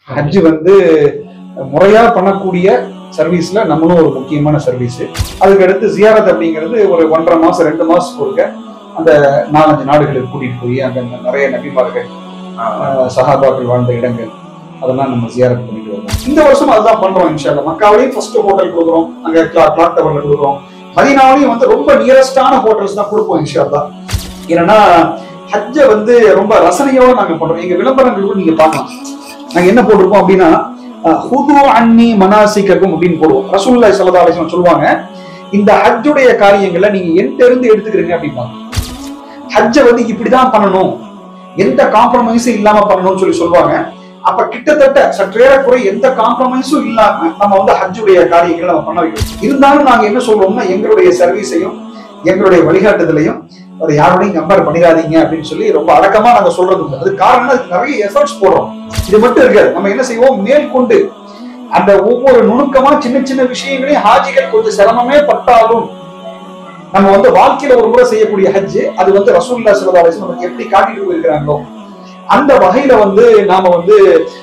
ஹஜ் வந்து முறையா பண்ணக்கூடிய சர்வீஸ்ல நம்மளும் ஒரு முக்கியமான சர்வீஸ் அதுக்கு அடுத்து ஜியாரத் அப்படிங்கிறது ஒரு ஒன்றரை மாசம் ரெண்டு மாசம் ஒருக்க அந்த நாலஞ்சு நாடுகளுக்கு கூட்டிட்டு போய் அங்க நிறைய நபிமார்கள் ஆஹ், சஹாபாக்கள் வாழ்ந்த இடங்கள் அதெல்லாம் நம்ம ஜியாரத் பண்ணிட்டு வருவோம் இந்த வருஷம் அதுதான் பண்றோம் இன்ஷால்லா மக்காவிலையும் ஃபர்ஸ்ட் ஹோட்டல் கொடுக்குறோம் அங்க கிளாக் கிளாக் டவர்ல கொடுக்குறோம் மதினாவிலையும் வந்து ரொம்ப நியரஸ்டான ஹோட்டல்ஸ் தான் கொடுப்போம் இன்ஷால்லா ஏன்னா ஹஜ்ஜை வந்து ரொம்ப ரசனையோட நாங்க பண்றோம் எங்க விளம்பரங்கள் கூட நீங்க பார்க்கலாம் நாங்க என்ன போட்டிருப்போம் அப்படின்னா அஹ், ஹுது அன்னி மனாசிக்கக்கும் அப்படின்னு போடுவோம் ரசூலுல்லாஹி ஸல்லல்லாஹு அலைஹி வஸல்லம் சொல்லுவாங்க இந்த ஹஜ்ஜுடைய காரியங்களை நீங்க என்கிட்ட இருந்து எடுத்துக்கிறீங்க அப்படிம்பாங்க ஹஜ்ஜை வந்து இப்படிதான் பண்ணணும் எந்த காம்ப்ரமைஸும் இல்லாம பண்ணணும்னு சொல்லி சொல்லுவாங்க அப்ப கிட்டத்தட்ட சற்றேறக்குறை எந்த காம்ப்ரமைஸும் இல்லாம நம்ம வந்து ஹஜ்ஜுடைய காரியங்களை நம்ம பண்ண வைக்கிறோம் இருந்தாலும் நாங்க என்ன சொல்றோம்னா எங்களுடைய சர்வீஸையும் எங்களுடைய வழிகாட்டுதலையும் அதை யாரோடையும் கம்பேர் பண்ணிடாதீங்க அப்படின்னு சொல்லி ரொம்ப அடக்கமா நாங்க சொல்றது உண்டு. அது காரணம் அதுக்கு நிறைய எஃபர்ட்ஸ் போடுறோம் இது மட்டும் இருக்காது நம்ம என்ன செய்வோம் மேற்கொண்டு அந்த ஒவ்வொரு நுணுக்கமா சின்ன சின்ன விஷயங்களையும் ஹாஜிகள் கொஞ்சம் சிரமமே பட்டாலும் நம்ம வந்து வாழ்க்கையில ஒரு முறை செய்யக்கூடிய ஹஜ் அது வந்து ரசூல்லா ஸல்லல்லாஹு அலைஹி நமக்கு எப்படி காட்டிட்டு போயிருக்கிறாங்களோ அந்த வகையில வந்து நாம வந்து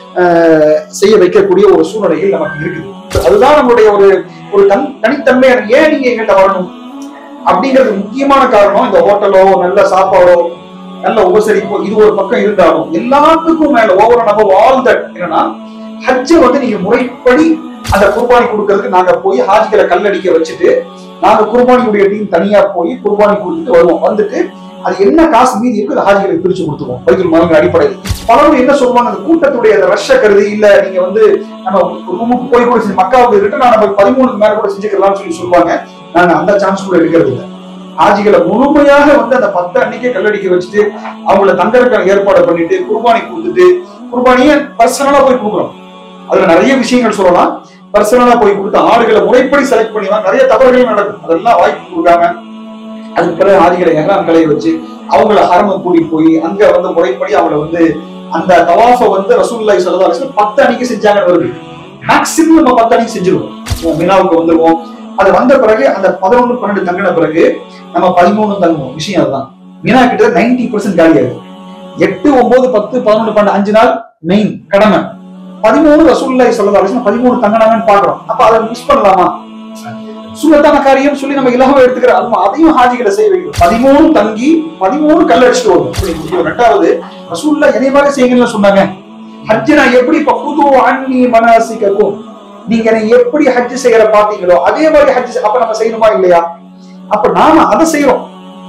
ஆஹ், செய்ய வைக்கக்கூடிய ஒரு சூழ்நிலைகள் நமக்கு இருக்குது அதுதான் நம்மளுடைய ஒரு ஒரு தன் தனித்தன்மை ஏன் நீங்க எங்கள்கிட்ட வரணும் அப்படிங்கிறது முக்கியமான காரணம் இந்த ஹோட்டலோ நல்ல சாப்பாடோ நல்ல உபசரிப்போ இது ஒரு பக்கம் இருந்தாலும் எல்லாத்துக்கும் மேல ஓவர் நம்ம ஆல் தட் என்னன்னா ஹஜ்ஜை வந்து நீங்க முறைப்படி அந்த குர்பானி கொடுக்கறதுக்கு நாங்க போய் ஹாஜிகளை கல்லடிக்க வச்சுட்டு நாங்க குர்பானியுடைய டீம் தனியா போய் குர்பானி கொடுத்துட்டு வருவோம் வந்துட்டு அது என்ன காசு மீதி இருக்கு அந்த ஹாஜிகளுக்கு பிரிச்சு கொடுத்துருவோம் பைத்துல் மரங்கள் அடிப்படையில் பலரும் என்ன சொல்லுவாங்க அந்த கூட்டத்துடைய அந்த ரஷ்ஷ கருதி இல்ல நீங்க வந்து நம்ம ரூமுக்கு போய் கூட செஞ்சு மக்காவுக்கு ரிட்டர்ன் நம்ம பதிமூணுக்கு மேல கூட செஞ்சுக்கலாம்னு சொல்லி சொல்லுவாங்க நாங்க அந்த சான்ஸ் கூட எடுக்கிறது இல்லை ஹாஜிகளை முழுமையாக வந்து அந்த பத்து அன்னைக்கே கல்லடிக்க வச்சுட்டு அவங்கள தங்கறதுக்கான ஏற்பாடு பண்ணிட்டு குர்பானி கொடுத்துட்டு குர்பானியை பர்சனலா போய் கொடுக்குறோம் அதுல நிறைய விஷயங்கள் சொல்லலாம் பர்சனலா போய் கொடுத்து ஆடுகளை முறைப்படி செலக்ட் பண்ணி தான் நிறைய தவறுகள் நடக்கும் அதெல்லாம் வாய்ப்பு கொடுக்காம அதுக்கு பிறகு ஆதிகளை எஹ்ராம் கலையை வச்சு அவங்கள ஹரமம் கூட்டிட்டு போய் அங்க வந்து முறைப்படி அவங்கள வந்து அந்த தவாஃபை வந்து ரசூலுல்லாஹி ஸல்லல்லாஹு அலைஹி வஸல்லம் பத்து அன்னைக்கு செஞ்சாங்க வருது மேக்ஸிமம் நம்ம பத்து அன்னைக்கு செஞ்சிருவோம் மினாவுக்கு வந்துருவோம் அது வந்த பிறகு அந்த பதினொன்று பன்னெண்டு தங்கின பிறகு நம்ம பதிமூணு தங்குவோம் விஷயம் அதுதான் மினா கிட்ட நைன்டி பர்சன்ட் காலியாகுது எட்டு ஒன்பது பத்து பதினொன்று பன்னெண்டு அஞ்சு நாள் மெயின் கடமை பதிமூணு ரசூலுல்லாஹி ஸல்லல்லாஹு அலைஹி வஸல்லம் பதிமூணு தங்கினாங்கன்னு பாக்குறோம் அப்ப அதை மிஸ் பண்ணலாமா சுண்ணத்தான காரியம் சொல்லி நம்ம இலகுவா எடுத்துக்கிற அது அதையும் ஹாஜிகளை செய்ய வைக்கிறோம் பதிமூணு தங்கி பதிமூணு கல் அடிச்சுட்டு வரும் இப்படி முடியும். ரெண்டாவது ரசூல்லா என்னையவாறு செய்யுங்கன்னு சொன்னாங்க ஹஜ் நான் எப்படி இப்ப புது அன்னி மனசிக்கும் நீங்க என்னை எப்படி ஹஜ் செய்யற பாத்தீங்களோ அதே மாதிரி ஹஜ் அப்ப நம்ம செய்யணுமா இல்லையா அப்ப நாம அதை செய்யறோம்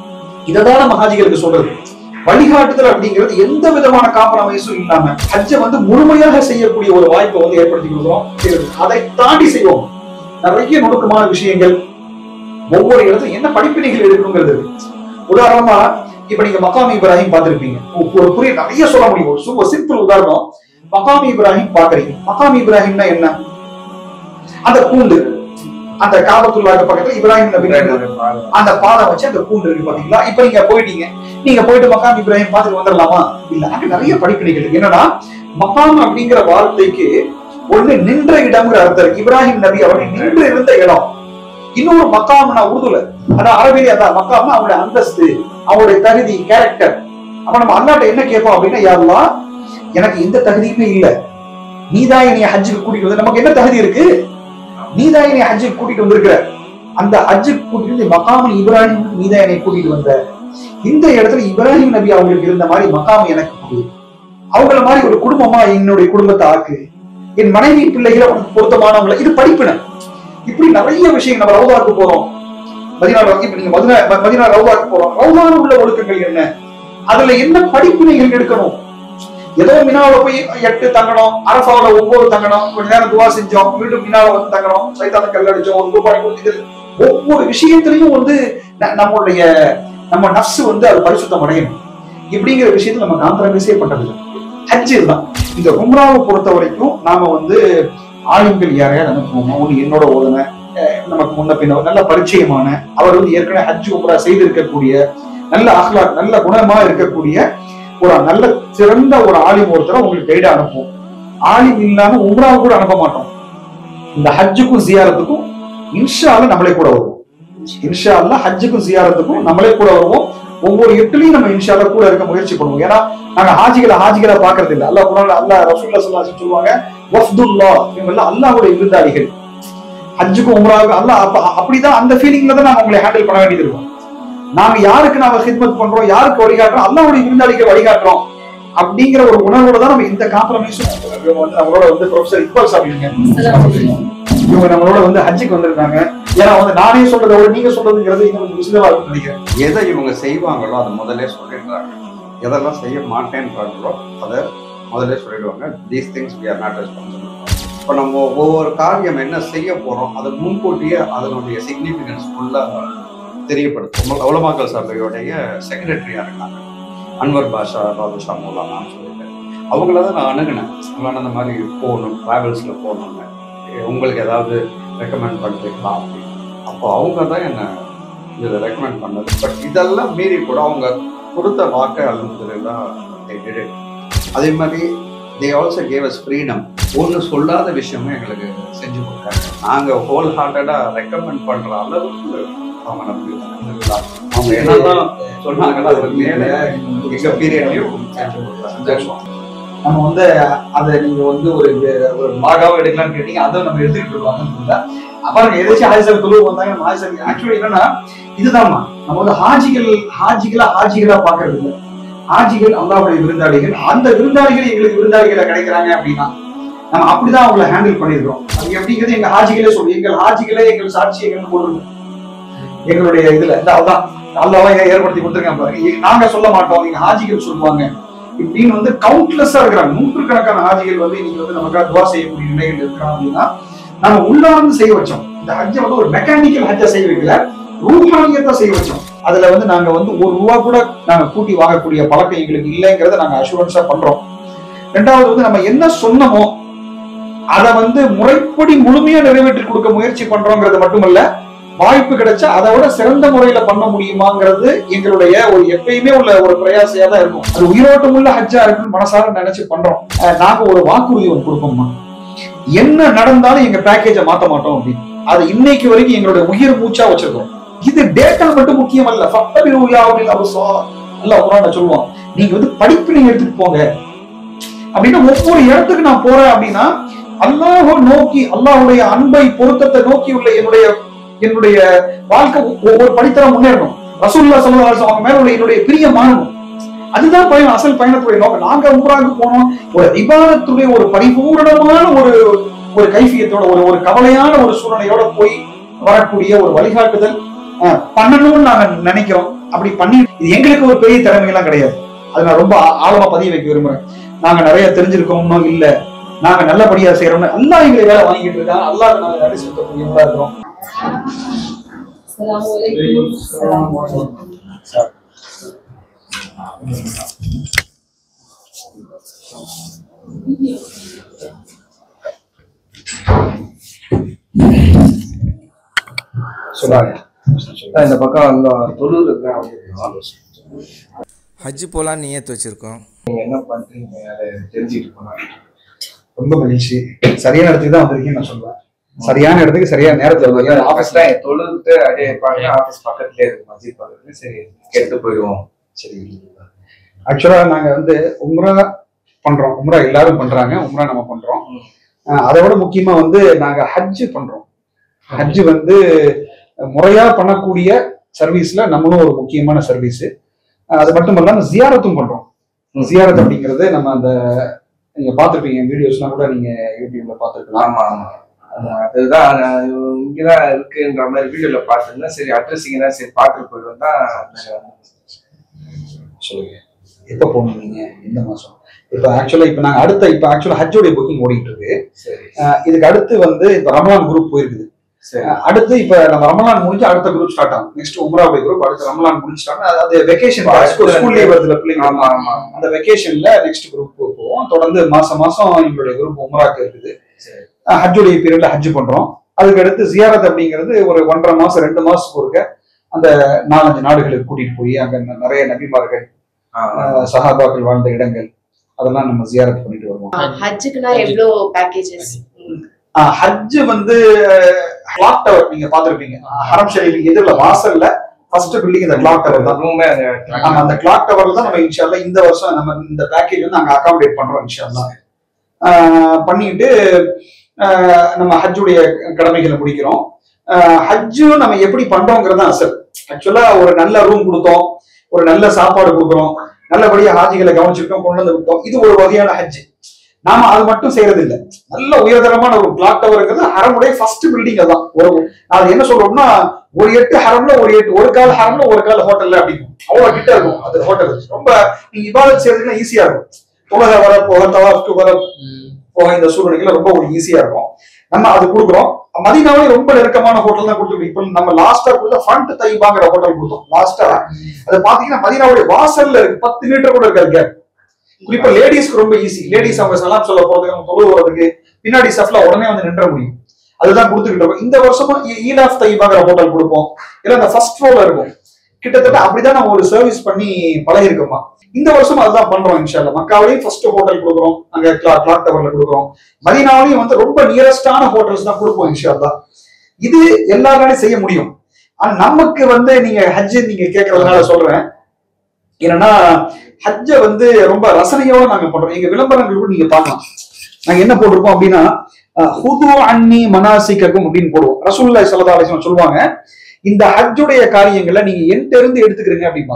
இததான் நம்ம ஹாஜிகளுக்கு சொல்றது வழிகாட்டுதல் அப்படிங்கிறது எந்த விதமான காம்ப்ரமைஸும் இல்லாம ஹஜ்ஜை வந்து முழுமையாக செய்யக்கூடிய ஒரு வாய்ப்பை வந்து ஏற்படுத்தி கொடுக்குறோம் அதை தாண்டி செய்வோம் நிறைய நுணுக்கமான விஷயங்கள் ஒவ்வொரு இடத்துல என்ன படிப்பினைகள் எடுக்கணுங்கிறது இருக்கு. உதாரணமா இப்ப நீங்க மகாம் இப்ராஹிம் பார்த்திருப்பீங்க ஒ- ஒரு புரிய நிறைய சொல்ல முடியும் ஒரு சு- ஒரு சிம்பிள் உதாரணம் மகாம் இப்ராஹிம் பாக்குறீங்க மகாம் இப்ராஹிம்னா என்ன அந்த கூண்டு அந்த காபத்துள்ளாக பக்கத்துல இப்ராஹிம் நபி அந்த பாதை வச்சு அந்த கூண்டு இருக்கு பாத்தீங்களா இப்ப நீங்க போயிட்டீங்க நீங்க போயிட்டு மகாம் இப்ராஹிம் பார்த்துட்டு வந்துடலாமா இல்ல அங்க நிறைய படிப்பினைகள் இருக்கு என்னன்னா மகாம் அப்படிங்கிற வார்த்தைக்கு ஒண்ணு நின்ற இடம்ங்கிற அர்த்தம் இருக்கு இப்ராஹிம் நபி அவர்கள் நின்று இருந்த இடம் இன்னொரு மக்காம்னா உருதுல அதான் அரபிலே அதான் மக்காம்னா அவங்களுடைய அந்தஸ்து அவங்களுடைய தகுதி கேரக்டர் அப்ப நம்ம அல்லாட்ட என்ன கேட்போம் அப்படின்னா யாருலாம் எனக்கு எந்த தகுதியுமே இல்ல நீதான் என்னைய ஹஜ்ஜுக்கு கூட்டிட்டு வந்து நமக்கு என்ன தகுதி இருக்கு நீதான் என்னைய ஹஜ்ஜுக்கு கூட்டிட்டு வந்திருக்கிற அந்த ஹஜ்ஜுக்கு கூட்டிட்டு வந்து மக்காமன் இப்ராஹிம் நீதான் என்னை கூட்டிட்டு வந்த இந்த இடத்துல இப்ராஹிம் நபி அவங்களுக்கு இருந்த மாதிரி மக்காம் எனக்கு கொடு அவங்கள மாதிரி ஒரு குடும்பமா என்னுடைய குடும்பத்தை ஆக்கு என் மனைவி பிள்ளைகளை உனக்கு பொருத்தமானவங்களை இது படிப்பின இப்படி நிறைய விஷயம் நம்ம ரவுதாக்கு போறோம் மதினா ரவு- இப்ப நீங்க மதினா ம- மதினா ரவுதாக்கு போறோம் ரவுதான உள்ள ஒழுக்கங்கள் என்ன அதுல என்ன படிப்பினைகள் எடுக்கணும் ஏதோ மினாவில போய் எட்டு தங்கணும் அரபாவில ஒவ்வொரு தங்கணும் கொஞ்ச நேரம் துவா செஞ்சோம் மீண்டும் மினாவை வந்து தங்கணும் சைத்தான கல் அடிச்சோம் ஒரு ரூபாய் கொடுத்து ஒவ்வொரு விஷயத்திலையும் வந்து ந- நம்மளுடைய நம்ம நஃப்ஸ் வந்து அது பரிசுத்தம் அடையணும் இப்படிங்கிற விஷயத்துல நம்ம காம்ப்ரமைஸே பண்றது இல்லை. ஹஜ் தான் இந்த உம்ராவை பொறுத்த வரைக்கும் நாம வந்து ஆளுங்கள் யாரையாவது அனுப்புவோமா ஒண்ணு என்னோட ஓதுன அஹ் நமக்கு முன்ன பின்ன நல்ல பரிச்சயமான அவர் வந்து ஏற்கனவே ஹஜ் உம்ரா செய்திருக்கக்கூடிய நல்ல அஹ்லாக் நல்ல குணமா இருக்கக்கூடிய ஒரு நல்ல சிறந்த ஒரு ஆலிம் ஒருத்தரை உங்களுக்கு கைடா அனுப்புவோம் ஆலிம் இல்லாம உம்ராவை கூட அனுப்ப மாட்டோம் இந்த ஹஜ்ஜுக்கும் ஜியாரத்துக்கும் இன்ஷா அல்லாஹ் நம்மளே கூட வருவோம் இன்ஷா அல்லாஹ் ஹஜ்ஜுக்கும் ஜியாரத்துக்கும் நம்மளே கூட வருவோம் ஒவ்வொரு எட்டுலையும் நம்ம இன்ஷால்லா கூட இருக்க முயற்சி பண்ணுவோம் ஏன்னா நாங்க ஹாஜிகளை ஹாஜிகளா பாக்குறது இல்ல அல்லாஹ் குரான்ல அல்லாஹ் ரசூல்லா ஸல்லல்லாஹு அலைஹி வஸல்லம் சொல்லுவாங்க வஃப்துல்லா இவங்க எல்லாம் அல்லாஹ்வுடைய விருந்தாளிகள் ஹஜ்ஜுக்கும் உம்ராவுக்கும் அல்லாஹ் அப்ப அப்படிதான் அந்த ஃபீலிங்ல தான் நாங்க உங்களை ஹேண்டில் பண்ண வேண்டியது இருக்கும் நாங்க யாருக்கு நாம ஹித்மத் பண்றோம் யாருக்கு வழிகாட்டுறோம் அல்லாஹ்வுடைய விருந்தாளிக்கு வழிகாட்டுறோம் அப்படிங்கிற ஒரு உணர்வோட தான் நம்ம இந்த காம்ப்ரமைஸும் இவங்க வந்து நம்மளோட வந்து ப்ரொஃபசர் இக்பால் சாப்பிடுங்க இவங்க நம்மளோட வந்து ஹஜ்ஜுக்கு வந்திருக்காங்க ஏன்னா வந்து நானே சொல்றதை விட நீங்க சொல்றதுங்கிறது இன்னும் கொஞ்சம் விசிலவா இருக்கும்னு நினைக்கிறேன் எதை இவங்க செய்வாங்களோ அதை முதல்ல சொல்லிடுறாங்க எதெல்லாம் செய்ய மாட்டேன்றாங்களோ அதை முதல்ல சொல்லிடுவாங்க these things we are not responsible இப்போ நம்ம ஒவ்வொரு காரியம் என்ன செய்ய போறோம் அதை முன்கூட்டியே அதனுடைய சிக்னிஃபிகன்ஸ் ஃபுல்லாக தெரியப்படுத்தும் உலமாக்கல் சபையோடைய செக்ரட்டரியா இருக்காங்க அன்வர் பாஷா பாதுஷா மூலானான்னு சொல்லிட்டு அவங்கள தான் நான் அணுகினேன் அவங்களான அந்த மாதிரி போகணும் ட்ராவல்ஸில் போகணுன்னு உங்களுக்கு ஏதாவது ரெக்கமெண்ட் பண்ணுறீங்களா அப்படின்னு அப்போ அவங்க தான் என்ன இதில் ரெக்கமெண்ட் பண்ணது பட் இதெல்லாம் மீறி கூட அவங்க கொடுத்த வாக்கை அழுந்ததுலாம் அதே மாதிரி they also gave us freedom ஒன்று சொல்லாத விஷயமும் எங்களுக்கு செஞ்சு கொடுத்தாங்க நாங்கள் ஹோல் ஹார்ட்டடாக ரெக்கமெண்ட் பண்ணுற அளவுக்கு அவங்க நம்பி அவங்க என்னெல்லாம் சொன்னாங்களோ அதுக்கு மேலே எங்கள் பீரியட்லையும் செஞ்சு கொடுத்தாங்க சந்தோஷம் நம்ம வந்து அதை நீங்க வந்து ஒரு ஒரு மாகாவும் எடுக்கலாம்னு கேட்டீங்க அதை நம்ம எடுத்துக்கிட்டு இருக்காங்க அப்புறம் எதாச்சும் ஹாஜிசர் தொழுவு வந்தாங்க நம்ம ஹாஜிசர் ஆக்சுவலி என்னன்னா இதுதான்மா நம்ம வந்து ஹாஜிகள் ஹாஜிகளா ஹாஜிகளா பாக்குறது இல்லை ஹாஜிகள் அல்லாவுடைய விருந்தாளிகள் அந்த விருந்தாளிகள் எங்களுக்கு விருந்தாளிகளை கிடைக்கிறாங்க அப்படின்னா நம்ம அப்படிதான் அவங்கள ஹேண்டில் பண்ணிருக்கிறோம் அது எப்படிங்கிறது எங்க ஹாஜிகளே சொல்லு எங்கள் ஹாஜிகளே எங்கள் சாட்சி எங்களுக்கு போடுறது எங்களுடைய இதுல இந்த அதான் அல்லாவா ஏற்படுத்தி கொடுத்துருக்காங்க பாருங்க எ- நாங்க சொல்ல மாட்டோம் எங்க ஹாஜிகள் சொல்லுவாங்க இப்படின்னு வந்து கவுண்ட்லெஸ்ஸா இருக்கிறாங்க நூற்றுக்கணக்கான ஹாஜிகள் வந்து நீங்க வந்து நமக்காக துவா செய்யக்கூடிய நிலைகள் இருக்கிறாங்க அப்படின்னா நம்ம உள்ளார்ந்து செய்ய வச்சோம் இந்த ஹஜ்ஜை வந்து ஒரு மெக்கானிக்கல் ஹஜ்ஜா செய்ய வைக்கல ரூஹானியத்தை செய்ய வச்சோம் அதுல வந்து நாங்க வந்து ஒரு ரூபா கூட நாங்க கூட்டி வாங்கக்கூடிய பழக்கம் எங்களுக்கு இல்லைங்கிறத நாங்க அஷூரன்ஸா பண்றோம் ரெண்டாவது வந்து நம்ம என்ன சொன்னமோ அதை வந்து முறைப்படி முழுமையா நிறைவேற்றி கொடுக்க முயற்சி பண்றோங்கிறது மட்டுமல்ல வாய்ப்பு கிடைச்சா அதை விட சிறந்த முறையில பண்ண முடியுமாங்கிறது எங்களுடைய ஒரு எப்பயுமே உள்ள ஒரு பிரயாசையா தான் இருக்கும் அது உயிரோட்டம் உள்ள ஹஜ்ஜா இருக்குன்னு மனசார நினைச்சு பண்றோம் அஹ் நாங்க ஒரு வாக்குறுதி ஒன்று கொடுப்போம்மா என்ன நடந்தாலும் எங்க பேக்கேஜை மாத்த மாட்டோம் அப்படின்னு அது இன்னைக்கு வரைக்கும் எங்களுடைய உயிர் மூச்சா வச்சிருக்கோம் இது டேட்டா மட்டும் முக்கியம் அல்ல அல்ல குரான சொல்லுவோம் நீங்க வந்து படிப்பு நீங்க எடுத்துட்டு போங்க அப்படின்னா ஒவ்வொரு இடத்துக்கு நான் போறேன் அப்படின்னா அல்லாஹ் நோக்கி அல்லாஹ்வுடைய அன்பை பொருத்தத்தை நோக்கி உள்ள என்னுடைய என்னுடைய வாழ்க்கை ஒ- ஒவ்வொரு படித்தரம் முன்னேறணும் ரசூல்லா ஸல்லல்லாஹு அலைஹி வஸல்லம் அவங்க மேல உள்ள என்னுடைய பிரிய மாறணும் அதுதான் பயணம் அசல் பயணத்துடைய நோக்கம் நாங்க உம்ராவுக்கு போனோம் ஒரு இபாதத்துடைய ஒரு பரிபூரணமான ஒரு ஒரு கைஃபியத்தோட ஒரு ஒரு கவலையான ஒரு சூழ்நிலையோட போய் வரக்கூடிய ஒரு வழிகாட்டுதல் அஹ், பண்ணணும்னு நாங்க நினைக்கிறோம் அப்படி பண்ணி இது எங்களுக்கு ஒரு பெரிய திறமையெல்லாம் கிடையாது அது நான் ரொம்ப ஆ- ஆழமா பதிய வைக்க விரும்புறேன் நாங்க நிறைய தெரிஞ்சிருக்கோம்னோ இல்ல நாங்க நல்லபடியா செய்யறோம்னு அல்லாஹ் எங்களை வேலை வாங்கிட்டு இருக்காங்க அல்லாஹ் நாங்க நடி செலுத்தக்கூடியவங்களா இருக்கிறோம் السلام عليكم சொல்லாங்க இந்த பக்கம் அந்த தொழுது இருக்கிறேன் ஹஜ்ஜு போகலான்னு நியத்து வச்சுருக்கோம் நீங்க என்ன பண்றீங்க அதை தெரிஞ்சுக்கிட்டு போனாங்க ரொம்ப மகிழ்ச்சி சரியான இடத்துக்கு தான் வந்திருக்கீங்கன்னு நான் சொல்லுவேன் சரியான இடத்துக்கு சரியான நேரத்துல வந்திருக்கீங்க ஆஃபீஸ் தான் தொழுதுட்டு அப்படியே இருப்பாங்க ஆஃபீஸ் பக்கத்துலயே இருக்கு மஸ்ஜித் பக்கத்துல சரி கேட்டு போயிடுவோம் சரி ஆக்சுவலா நாங்க வந்து உம்ரா பண்றோம் உம்ரா எல்லாரும் பண்றாங்க உம்ரா நம்ம பண்றோம் அஹ் அதை விட முக்கியமா வந்து நாங்க ஹஜ் பண்றோம் ஹஜ் வந்து முறையா பண்ணக்கூடிய சர்வீஸ்ல நம்மளும் ஒரு முக்கியமான சர்வீஸ் அது மட்டும் இல்லாம ஜியாரத்தும் பண்றோம் ம். ஜியாரத் அப்படிங்கிறது நம்ம அந்த நீங்க பார்த்திருப்பீங்க வீடியோஸ்லாம் கூட நீங்க யூடியூப்ல பார்த்திருக்கலாம் ஆமா ஆமா ஆமா, அதுதான் நான் இங்கதான் இருக்குன்ற மாதிரி வீடியோல பார்த்துருந்தேன் சரி அட்ரஸ் இங்க தான் சரி பார்த்துட்டு போயிடுவோம் தான் சொல்லுங்க எப்ப போகணும் நீங்க எந்த மாசம் இப்ப ஆக்சுவலா இப்ப நாங்க அடுத்த இப்ப ஆக்சுவலா ஹஜ்ஜோடைய புக்கிங் ஓடிட்டு இருக்கு சரி அஹ் இதுக்கு அடுத்து வந்து இப்ப ரமலான் குரூப் போயிருக்குது சரி அஹ் அடுத்து இப்ப நம்ம ரமலான் முடிஞ்சு அடுத்த குரூப் ஸ்டார்ட் ஆகும் நெக்ஸ்ட் உம்ராவுடைய குரூப் அடுத்து ரமலான் முடிஞ்சிட்டாங்க அது வெக்கேஷன் அடுத்து ஸ்கூல் லீவ் வருதுல பிள்ளைங்க ஆமா ஆமா அந்த வெக்கேஷன்ல நெக்ஸ்ட் குரூப் போவோம் தொடர்ந்து மாசம் மாசம் எங்களுடைய குரூப் உம்ராக்கு இருக்குது சரி அஹ் ஹஜ்ஜுடைய பீரியட்ல ஹஜ் பண்றோம் அதுக்கு அடுத்து ஜியாரத் அப்படிங்கிறது ஒரு ஒன்றரை மாசம் ரெண்டு மாசத்துக்கு ஒருக்க அந்த நாலஞ்சு நாடுகளுக்கு கூட்டிட்டு போய் அங்க ந- நிறைய நபிமார்கள் ஆ, ஆ. அஹ் சஹாபாக்கள் வாழ்ந்த இடங்கள் அதெல்லாம் நம்ம ஜியாரத் பண்ணிட்டு வருவோம் ஹஜ்ஜுக்குனா எவ்வளோ பேக்கேஜஸ் அஹ் ஹஜ் வந்து கிளாக் டவர் நீங்க பாத்திருப்பீங்க ஹரம் ஷரீஃப் எதிரில் வாசல்ல ஃபர்ஸ்ட் பில்டிங் இந்த கிளாக் டவர் தான் ரூமே அங்க ஆமா அந்த கிளாக் டவர்ல தான் நம்ம இன்ஷால்லா இந்த வருஷம் நம்ம இந்த பேக்கேஜ் வந்து நாங்க அகாமடேட் பண்றோம் இன்ஷால்லா ஆஹ் பண்ணிட்டு ஆஹ் நம்ம ஹஜ்ஜுடைய கடமைகளை முடிக்கிறோம் ஆஹ் ஹஜ்ஜும் நம்ம எப்படி பண்றோங்கிறது தான் அசல் ஆக்சுவலா ஒரு நல்ல ரூம் கொடுத்தோம் ஒரு நல்ல சாப்பாடு கொடுக்குறோம் நல்லபடியா ஹாஜிகளை கவனிச்சிருக்கோம் கொண்டு வந்து விட்டோம் இது ஒரு வகையான ஹஜ் நாம அது மட்டும் செய்யறது இல்ல நல்ல உயர்தரமான ஒரு கிளாக் டவர்ங்கிறது ஹரமுடைய ஃபர்ஸ்ட் பில்டிங் அதான் ஒரு அது என்ன சொல்றோம்னா ஒரு எட்டு ஹரம்ல ஒரு எட்டு ஒரு கால் ஹரம்ல ஒரு கால் ஹோட்டல்ல அப்படின்னு அவ்வளவு கிட்ட இருக்கும் அது ஹோட்டல் ரொம்ப நீங்க இபாதத் செய்யறதுக்கு ஈஸியா இருக்கும் தொழுகை வர போக தவாஃப்க்கு வர போக இந்த சூழ்நிலைகள் ரொம்ப ஒரு ஈஸியா இருக்கும் நம்ம அது கொடுக்குறோம் மதினாவே ரொம்ப நெருக்கமான ஹோட்டல் தான் கொடுத்துருக்கோம் இப்போ நம்ம லாஸ்டா கொடுத்த ஃப்ரண்ட் தைபாங்கிற ஹோட்டல் கொடுத்தோம் லாஸ்டா அது பாத்தீங்கன்னா மதினாவுடைய வாசல்ல இருக்கு பத்து மீட்டர் கூட இருக்காது கேப் குறிப்பா லேடிஸ்க்கு ரொம்ப ஈஸி லேடிஸ் அவங்க சலாம் சொல்ல போறதுக்கு அவங்க தொழுவு வர்றதுக்கு பின்னாடி ஸ்டெப்ல உடனே வந்து நின்ற முடியும் அதுதான் கொடுத்துக்கிட்டு இருக்கோம் இந்த வருஷமும் ஈல் ஆஃப் தைபாங்கிற ஹோட்டல் கொடுப்போம் இல்ல அந்த ஃபர்ஸ்ட் ஃப்ளோர்ல இருக்கும் கிட்டத்தட்ட அப்படிதான் நம்ம ஒரு சர்வீஸ் பண்ணி பழகிருக்கோமா இந்த வருஷம் அதுதான் பண்றோம் இன்ஷால்லா மக்காவிலையும் ஃபர்ஸ்ட் ஹோட்டல் கொடுக்குறோம் அங்க கிளாக் கிளாக் டவர்ல கொடுக்குறோம் மதினாவிலையும் வந்து ரொம்ப நியரஸ்டான ஹோட்டல்ஸ் தான் கொடுப்போம் இன்ஷால்லா இது எல்லாராலையும் செய்ய முடியும் ஆனா நமக்கு வந்து நீங்க ஹஜ் நீங்க கேட்கறதுனால சொல்றேன் என்னன்னா ஹஜ்ஜை வந்து ரொம்ப ரசனையோட நாங்க பண்றோம் எங்க விளம்பரங்கள் கூட நீங்க பார்க்கலாம் நாங்க என்ன போட்டிருக்கோம் அப்படின்னா அஹ், ஹுது அன்னி மனாசிக்கக்கும் அப்படின்னு போடுவோம் ரசூலுல்லாஹி ஸல்லல்லாஹு அலைஹி வஸல்லம் சொல்லுவாங்க இந்த ஹஜ்ஜுடைய காரியங்களை நீங்க என்கிட்ட இருந்து எடுத்துக்கிறீங்க அப்படிமா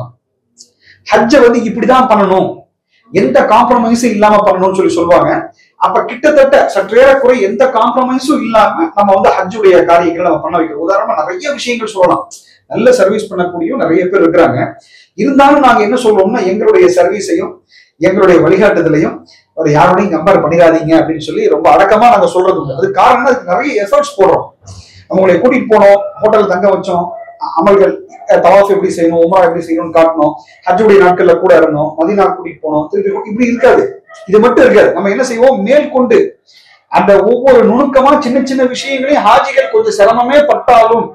ஹஜ்ஜை வந்து இப்படிதான் பண்ணணும் எந்த காம்ப்ரமைஸும் இல்லாம பண்ணணும்னு சொல்லி சொல்லுவாங்க அப்ப கிட்டத்தட்ட சற்றேறக்குறை எந்த காம்ப்ரமைஸும் இல்லாம நம்ம வந்து ஹஜ்ஜுடைய காரியங்களை நம்ம பண்ண வைக்கிறோம் உதாரணமா நிறைய விஷயங்கள் சொல்லலாம் நல்ல சர்வீஸ் பண்ணக்கூடிய நிறைய பேர் இருக்கிறாங்க இருந்தாலும் நாங்க என்ன சொல்றோம்னா எங்களுடைய சர்வீஸையும் எங்களுடைய வழிகாட்டுதலையும் அதை யாரோடையும் கம்பேர் பண்ணிடாதீங்க அப்படின்னு சொல்லி ரொம்ப அடக்கமா நாங்க சொல்றது உண்டு அது காரணம் அதுக்கு நிறைய எஃபர்ட்ஸ் போடுறோம் அவங்களை கூட்டிட்டு போனோம் ஹோட்டல் தங்க வச்சோம் அ- அமல்கள் அஹ், தவாஃப் எப்படி செய்யணும் உம்ரா எப்படி செய்யணும்னு காட்டணும் ஹஜ்ஜுடைய நாட்கள்ல கூட இருந்தோம் மதினா கூட்டிட்டு போனோம் திருப்பி கூட்டி- இப்படி இருக்காது இது மட்டும் இருக்காது நம்ம என்ன செய்வோம் மேற்கொண்டு அந்த ஒவ்வொரு நுணுக்கமா சின்ன சின்ன விஷயங்களையும் ஹாஜிகள் கொஞ்சம் சிரமமே பட்டாலும்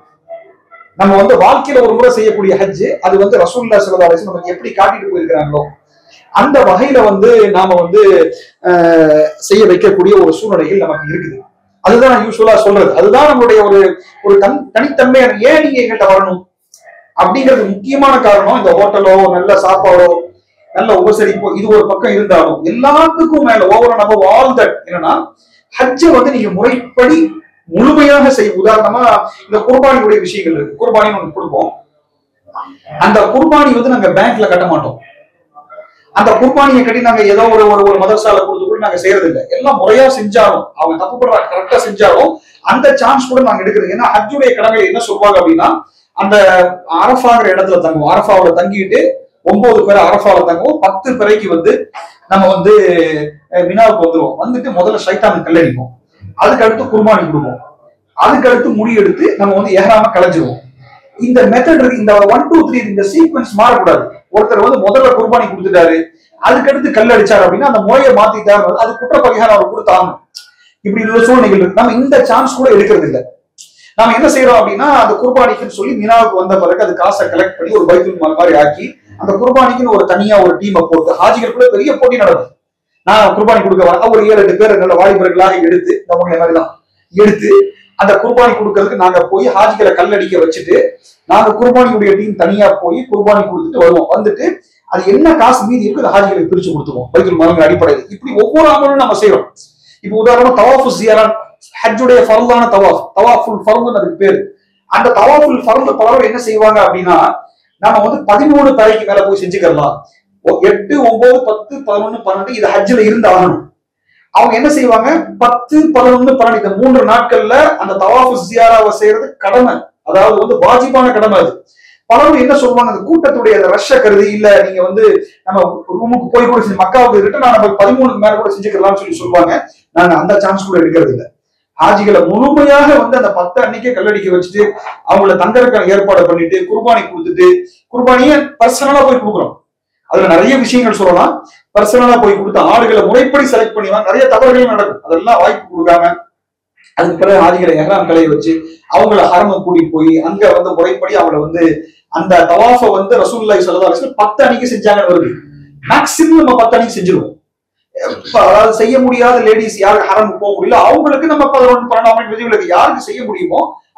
நம்ம வந்து வாழ்க்கையில ஒரு முறை செய்யக்கூடிய ஹஜ் அது வந்து ரசூல்லா ஸல்லல்லாஹு அலைஹி வஸல்லம் நமக்கு எப்படி காட்டிட்டு போயிருக்கிறாங்களோ அந்த வகையில வந்து நாம வந்து அஹ், செய்ய வைக்கக்கூடிய ஒரு சூழ்நிலைகள் நமக்கு இருக்குது அதுதான் நான் யூஸ்வலா சொல்றது அதுதான் நம்மளுடைய ஒரு ஒரு தன் தனித்தன்மை ஏன் நீங்க எங்கிட்ட வரணும் அப்படிங்கிறது முக்கியமான காரணம் இந்த ஹோட்டலோ நல்ல சாப்பாடோ நல்ல உபசரிப்போ இது ஒரு பக்கம் இருந்தாலும் எல்லாத்துக்கும் மேல ஓவர் நம்ம ஆல் தட் என்னன்னா ஹஜ்ஜை வந்து நீங்க முறைப்படி முழுமையாக செய்ய உதாரணமா இந்த குர்பானியுடைய விஷயங்கள் இருக்கு குர்பானின்னு ஒன்று கொடுப்போம் அந்த குர்பானி வந்து நாங்க பேங்க்ல கட்ட மாட்டோம் அந்த குர்பானியை கட்டி நாங்க ஏதோ ஒரு ஒரு ஒரு மதரசால கொடுத்து கூட நாங்க செய்யறது இல்லை எல்லாம் முறையா செஞ்சாலும் அவங்க தப்பு பண்றாங்க கரெக்டா செஞ்சாலும் அந்த சான்ஸ் கூட நாங்க எடுக்கிறது ஏன்னா ஹஜ்ஜுடைய கடமை என்ன சொல்லுவாங்க அப்படின்னா அந்த அரஃபாங்கிற இடத்துல தங்குவோம் அரஃபாவுல தங்கிட்டு ஒன்பது பேர் அரஃபாவுல தங்குவோம் பத்து பிறைக்கு வந்து நம்ம வந்து அஹ், மினாவுக்கு வந்துருவோம் வந்துட்டு முதல்ல சைத்தானுக்கு கல்லடிப்போம் அதுக்கு அடுத்து குர்பானி கொடுப்போம் அதுக்கு அடுத்து முடி எடுத்து நம்ம வந்து ஏறாம கலைஞ்சிருவோம் இந்த மெத்தட் இருக்கு இந்த ஒன் டூ த்ரீ இந்த சீக்வன்ஸ் மாறக்கூடாது ஒருத்தர் வந்து முதல்ல குர்பானி கொடுத்துட்டாரு அதுக்கடுத்து கல் அடிச்சாரு அப்படின்னா அந்த முறையை மாத்திட்டாரு அது குற்ற பரிகாரம் அவர் கொடுத்தாங்க இப்படி உள்ள சூழ்நிலைகள் இருக்கு நம்ம இந்த சான்ஸ் கூட எடுக்கிறது இல்ல நாம என்ன செய்யறோம் அப்படின்னா அந்த குர்பானிக்குன்னு சொல்லி மீனாவுக்கு வந்த பிறகு அது காசை கலெக்ட் பண்ணி ஒரு பைத்துல் மால் மாதிரி ஆக்கி அந்த குர்பானிக்குன்னு ஒரு தனியா ஒரு டீமை போட்டு ஹாஜிகளுக்குள்ள பெரிய போட்டி நடக்கும் நான் குர்பானி கொடுக்க வரேன் ஒரு ஏழு எட்டு பேர் நல்ல வாலிபர்களாக எடுத்து நம்ம மாதிரி தான் எடுத்து அந்த குர்பானி கொடுக்கறதுக்கு நாங்க போய் ஹாஜிகளை கல்லடிக்க வச்சுட்டு நாங்க குர்பானியுடைய டீம் தனியா போய் குர்பானி கொடுத்துட்டு வருவோம் வந்துட்டு அது என்ன காசு மீதி இருக்கு அந்த ஹாஜிகளுக்கு பிரிச்சு கொடுத்துருவோம் பைத்துல் மாலுங்கிற அடிப்படையில் இப்படி ஒவ்வொரு அமலும் நம்ம செய்யறோம் இப்போ உதாரணமா தவாஃபு ஜியாரான் ஹஜ்ஜுடைய ஃபர்லான தவாஃப் தவாஃபுல் ஃபர்லுன்னு அதுக்கு பேரு அந்த தவாஃபுல் ஃபர்லு பலரும் என்ன செய்வாங்க அப்படின்னா நம்ம வந்து பதிமூணு தலைக்கு மேல போய் செஞ்சுக்கலாம் ஒ- எட்டு ஒன்பது பத்து பதினொன்னு பன்னெண்டு இது ஹஜ்ஜில் இருந்து ஆகணும் அவங்க என்ன செய்வாங்க பத்து பதினொன்னு பன்னெண்டு இந்த மூன்று நாட்கள்ல அந்த தவாஃபு ஜியாராவை செய்யறது கடமை அதாவது வந்து வாஜிபான கடமை அது பலரும் என்ன சொல்லுவாங்க அந்த கூட்டத்துடைய அந்த ரஷ்ஷ கருதி இல்ல நீங்க வந்து நம்ம ரூமுக்கு போய் கூட செஞ்சு மக்காவுக்கு ரிட்டர்ன் நம்ம பதிமூணுக்கு மேல கூட செஞ்சுக்கலாம்னு சொல்லி சொல்லுவாங்க நாங்க அந்த சான்ஸ் கூட எடுக்கிறது இல்ல ஹாஜிகளை முழுமையாக வந்து அந்த பத்து அன்னைக்கே கல்லடிக்க வச்சுட்டு அவங்கள தங்கறதுக்கான ஏற்பாடு பண்ணிட்டு குர்பானி கொடுத்துட்டு குர்பானியை பர்சனலா போய் கொடுக்குறோம் அதுல நிறைய விஷயங்கள் சொல்லலாம் பர்சனலா போய் கொடுத்து ஆடுகளை முறைப்படி செலக்ட் பண்ணி நிறைய தவறுகள் நடக்கும் அதெல்லாம் வாய்ப்பு கொடுக்காம அதுக்கு பிறகு ஆதிகளை எஹ்ராம் கலையை வச்சு அவங்கள ஹரமம் கூட்டிட்டு போய் அங்க வந்து முறைப்படி அவங்கள வந்து அந்த தவாஃபை வந்து ரசூலுல்லாஹி ஸல்லல்லாஹு அலைஹி வஸல்லம் பத்து அன்னைக்கு செஞ்சாங்கன்னு வருது மேக்ஸிமம் நம்ம பத்து அன்னைக்கு செஞ்சிருவோம் இப்ப அதாவது செய்ய முடியாத லேடிஸ் யாருக்கு ஹரம் போக முடியல அவங்களுக்கு நம்ம பதினொன்று பன்னெண்டாம் மணி விதிவிலக்கு யாருக்கு செய்ய முடியுமோ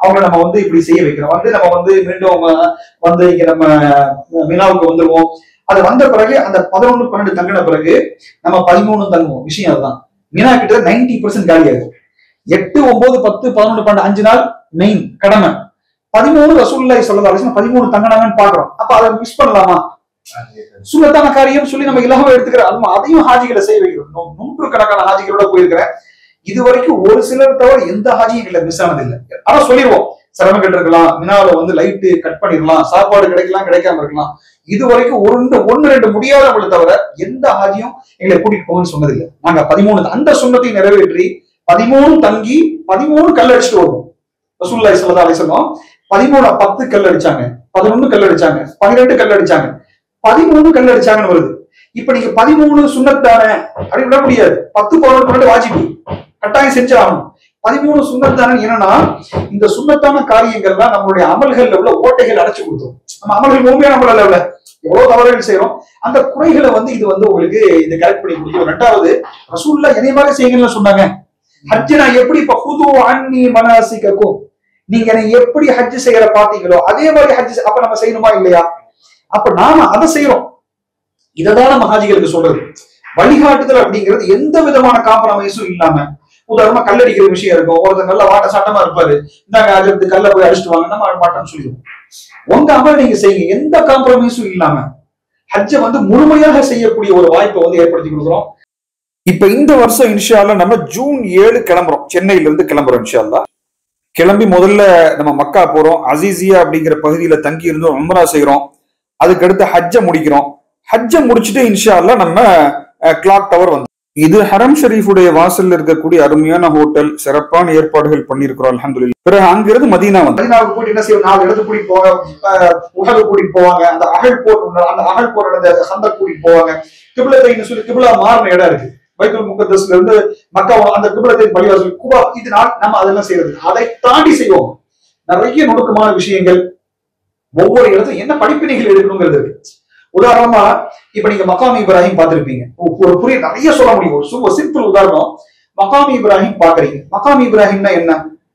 அவங்கள நம்ம வந்து இப்படி செய்ய வைக்கிறோம் வந்து நம்ம வந்து மீண்டும் அவங்க வந்து இங்க நம்ம மினாவுக்கு வந்துருவோம் அது வந்த பிறகு அந்த பதினொன்னு பன்னெண்டு தங்கின பிறகு நம்ம பதிமூணு தங்குவோம் விஷயம் அதுதான் மினா கிட்ட நைன்டி பர்சன்ட் காலி ஆகும் எட்டு ஒன்பது பத்து பதினொன்று பன்னெண்டு அஞ்சு நாள் மெயின் கடமை பதிமூணு ரசூல்லாய் சொல்லதா பதிமூணு தங்கினாங்கன்னு பாக்குறோம் அப்ப அதை மிஸ் பண்ணலாமா சுண்ணத்தான காரியம் சொல்லி நம்ம இலகுவா எடுத்துக்கிற அது அதையும் ஹாஜிகளை செய்ய வைக்கிறோம் நூ- நூற்றுக்கணக்கான ஹாஜிகளோட போயிருக்கிறேன் இது வரைக்கும் ஒரு சிலர் தவிர எந்த ஹாஜியும் இல்லை மிஸ் ஆனது இல்லை ஆனா சொல்லிடுவோம் சிரமங்கள் இருக்கலாம் மினால வந்து லைட்டு கட் பண்ணிடலாம் சாப்பாடு கிடைக்கலாம் கிடைக்காம இருக்கலாம் இது வரைக்கும் ஒன்று ஒன்னு ரெண்டு முடியாதவங்களை தவிர எந்த ஹாஜியும் எங்களை கூட்டிட்டு போங்கன்னு சொன்னதில்லை நாங்க பதிமூணு அந்த சுண்ணத்தை நிறைவேற்றி பதிமூணு தங்கி பதிமூணு கல் அடிச்சுட்டு வருவோம் ரசூல்லாய் சல்லா அலிசல்லம் பதிமூணு பத்து கல் அடிச்சாங்க பதினொன்னு கல் அடிச்சாங்க பன்னிரெண்டு கல் அடிச்சாங்க பதிமூணு கல் அடிச்சாங்கன்னு வருது இப்ப நீங்க பதிமூணு சுண்ணத்தானே அப்படி விட முடியாது பத்து பதினொன்று பன்னெண்டு வாஜிபு கட்டாயம் செஞ்சு ஆகணும் பதிமூணு சுண்ணத்தானே என்னன்னா இந்த சுண்ணத்தான காரியங்கள்லாம் நம்மளுடைய அமல்கள்ல உள்ள ஓட்டைகள் அடைச்சு கொடுத்தோம் நம்ம அமல்கள் உண்மையான அமல் அல்ல எவ்வளவு தவறுகள் செய்யறோம் அந்த குறைகளை வந்து இது வந்து உங்களுக்கு இது கரெக்ட் பண்ணி கொடுக்கும் ரெண்டாவது ரசூல்லா என்னை மாதிரி செய்யுங்கன்னு சொன்னாங்க ஹஜ் நான் எப்படி இப்ப புது அன்னி மனசிக்கும் நீங்க என்னை எப்படி ஹஜ் செய்யற பாத்தீங்களோ அதே மாதிரி ஹஜ் அப்ப நம்ம செய்யணுமா இல்லையா அப்ப நாம அதை செய்யறோம் இததான் நம்ம ஹாஜிகளுக்கு சொல்றது வழிகாட்டுதல் அப்படிங்கிறது எந்த விதமான காம்ப்ரமைஸும் இல்லாம உதாரணமா கல்லடிக்கிற விஷயம் இருக்கும் ஒருத்தர் நல்ல வாட்ட சாட்டமா இருப்பாரு இந்தாங்க அது இந்த கல்ல போய் அடிச்சுட்டு வாங்க நம்ம மாட்டோம்னு சொல்லிடுவோம் உங்க அமல் நீங்க செய்யுங்க எந்த காம்ப்ரமைஸும் இல்லாம ஹஜ்ஜை வந்து முழுமையாக செய்யக்கூடிய ஒரு வாய்ப்பை வந்து ஏற்படுத்தி கொடுக்குறோம் இப்ப இந்த வருஷம் இன்ஷால்லா நம்ம ஜூன் ஏழு கிளம்புறோம் சென்னையில இருந்து கிளம்புறோம் இன்ஷால்லா கிளம்பி முதல்ல நம்ம மக்கா போறோம் அசீசியா அப்படிங்கிற பகுதியில தங்கி இருந்து உம்ரா செய்யறோம் அதுக்கு அடுத்து ஹஜ்ஜை முடிக்கிறோம் ஹஜ்ஜை முடிச்சுட்டு இன்ஷால்லா நம்ம கிளாக் டவர் வந்து இது ஹரம் ஷரீஃபுடைய வாசல்ல இருக்கக்கூடிய அருமையான ஹோட்டல் சிறப்பான ஏற்பாடுகள் பண்ணியிருக்கிறோம் அல்ஹம்துலில்லாஹ் பிறகு அங்கிருந்து மதீனா வந்து மதீனாவுக்கு கூட்டி என்ன செய்வோம் நாலு இடத்துக்கு கூட்டிட்டு போவாங்க அஹ், உஹது கூட்டிட்டு போவாங்க அந்த அகழ் போர் உண்டு, அந்த அகழ் போர் நடந்த சந்தை கூட்டிட்டு போவாங்க கிபிலத்தைன்னு சொல்லி கிபிலா மாறின இடம் இருக்கு பைத்துல் முகத்தஸ்ல இருந்து மக்கா அந்த கிபிலத்தின் பள்ளிவாசல் குபா இது நான் நம்ம அதெல்லாம் செய்யறது அதை தாண்டி செய்வோம் நிறைய நுணுக்கமான விஷயங்கள் ஒவ்வொரு இடத்துல என்ன படிப்பினைகள் எடுக்கணுங்கிறது இருக்கு உதாரணமா இப்ப நீங்க மகாம் இப்ராஹிம் பார்த்திருப்பீங்க ஒரு புரிய நிறைய சொல்ல முடியும் ஒரு சும்மா சிம்பிள் உதாரணம் மகாம் இப்ராஹிம் பாக்குறீங்க மகாம் இப்ராஹிம்னா என்ன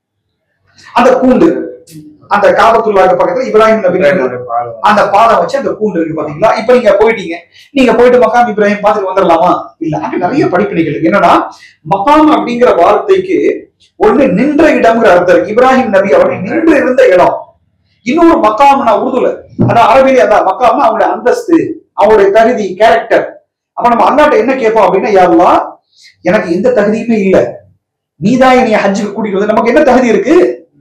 அந்த கூண்டு அந்த காபத்துள்ளாக பக்கத்துல இப்ராஹிம் நபி அந்த பாதம் வச்சு அந்த கூண்டு இருக்கு பாத்தீங்களா இப்ப நீங்க போயிட்டீங்க நீங்க போயிட்டு மகாம் இப்ராஹிம் பார்த்துட்டு வந்துடலாமா இல்ல அங்க நிறைய படிப்பினைகள் இருக்கு என்னன்னா மகாம் அப்படிங்கிற வார்த்தைக்கு ஒண்ணு நின்ற இடம்ங்கிற அர்த்தம் இருக்கு இப்ராஹிம் நபி அவர்கள் நின்று இருந்த இடம் இன்னொரு மக்காம்னா உருதுல அதான் அரபிலே அதான் மக்காம்னா அவங்களுடைய அந்தஸ்து அவங்களுடைய தகுதி கேரக்டர் அப்ப நம்ம அல்லாட்ட என்ன கேட்போம் அப்படின்னா யாருலா எனக்கு எந்த தகுதியுமே இல்ல நீதான் என்னைய ஹஜ்ஜுக்கு கூட்டிட்டு வந்து நமக்கு என்ன தகுதி இருக்கு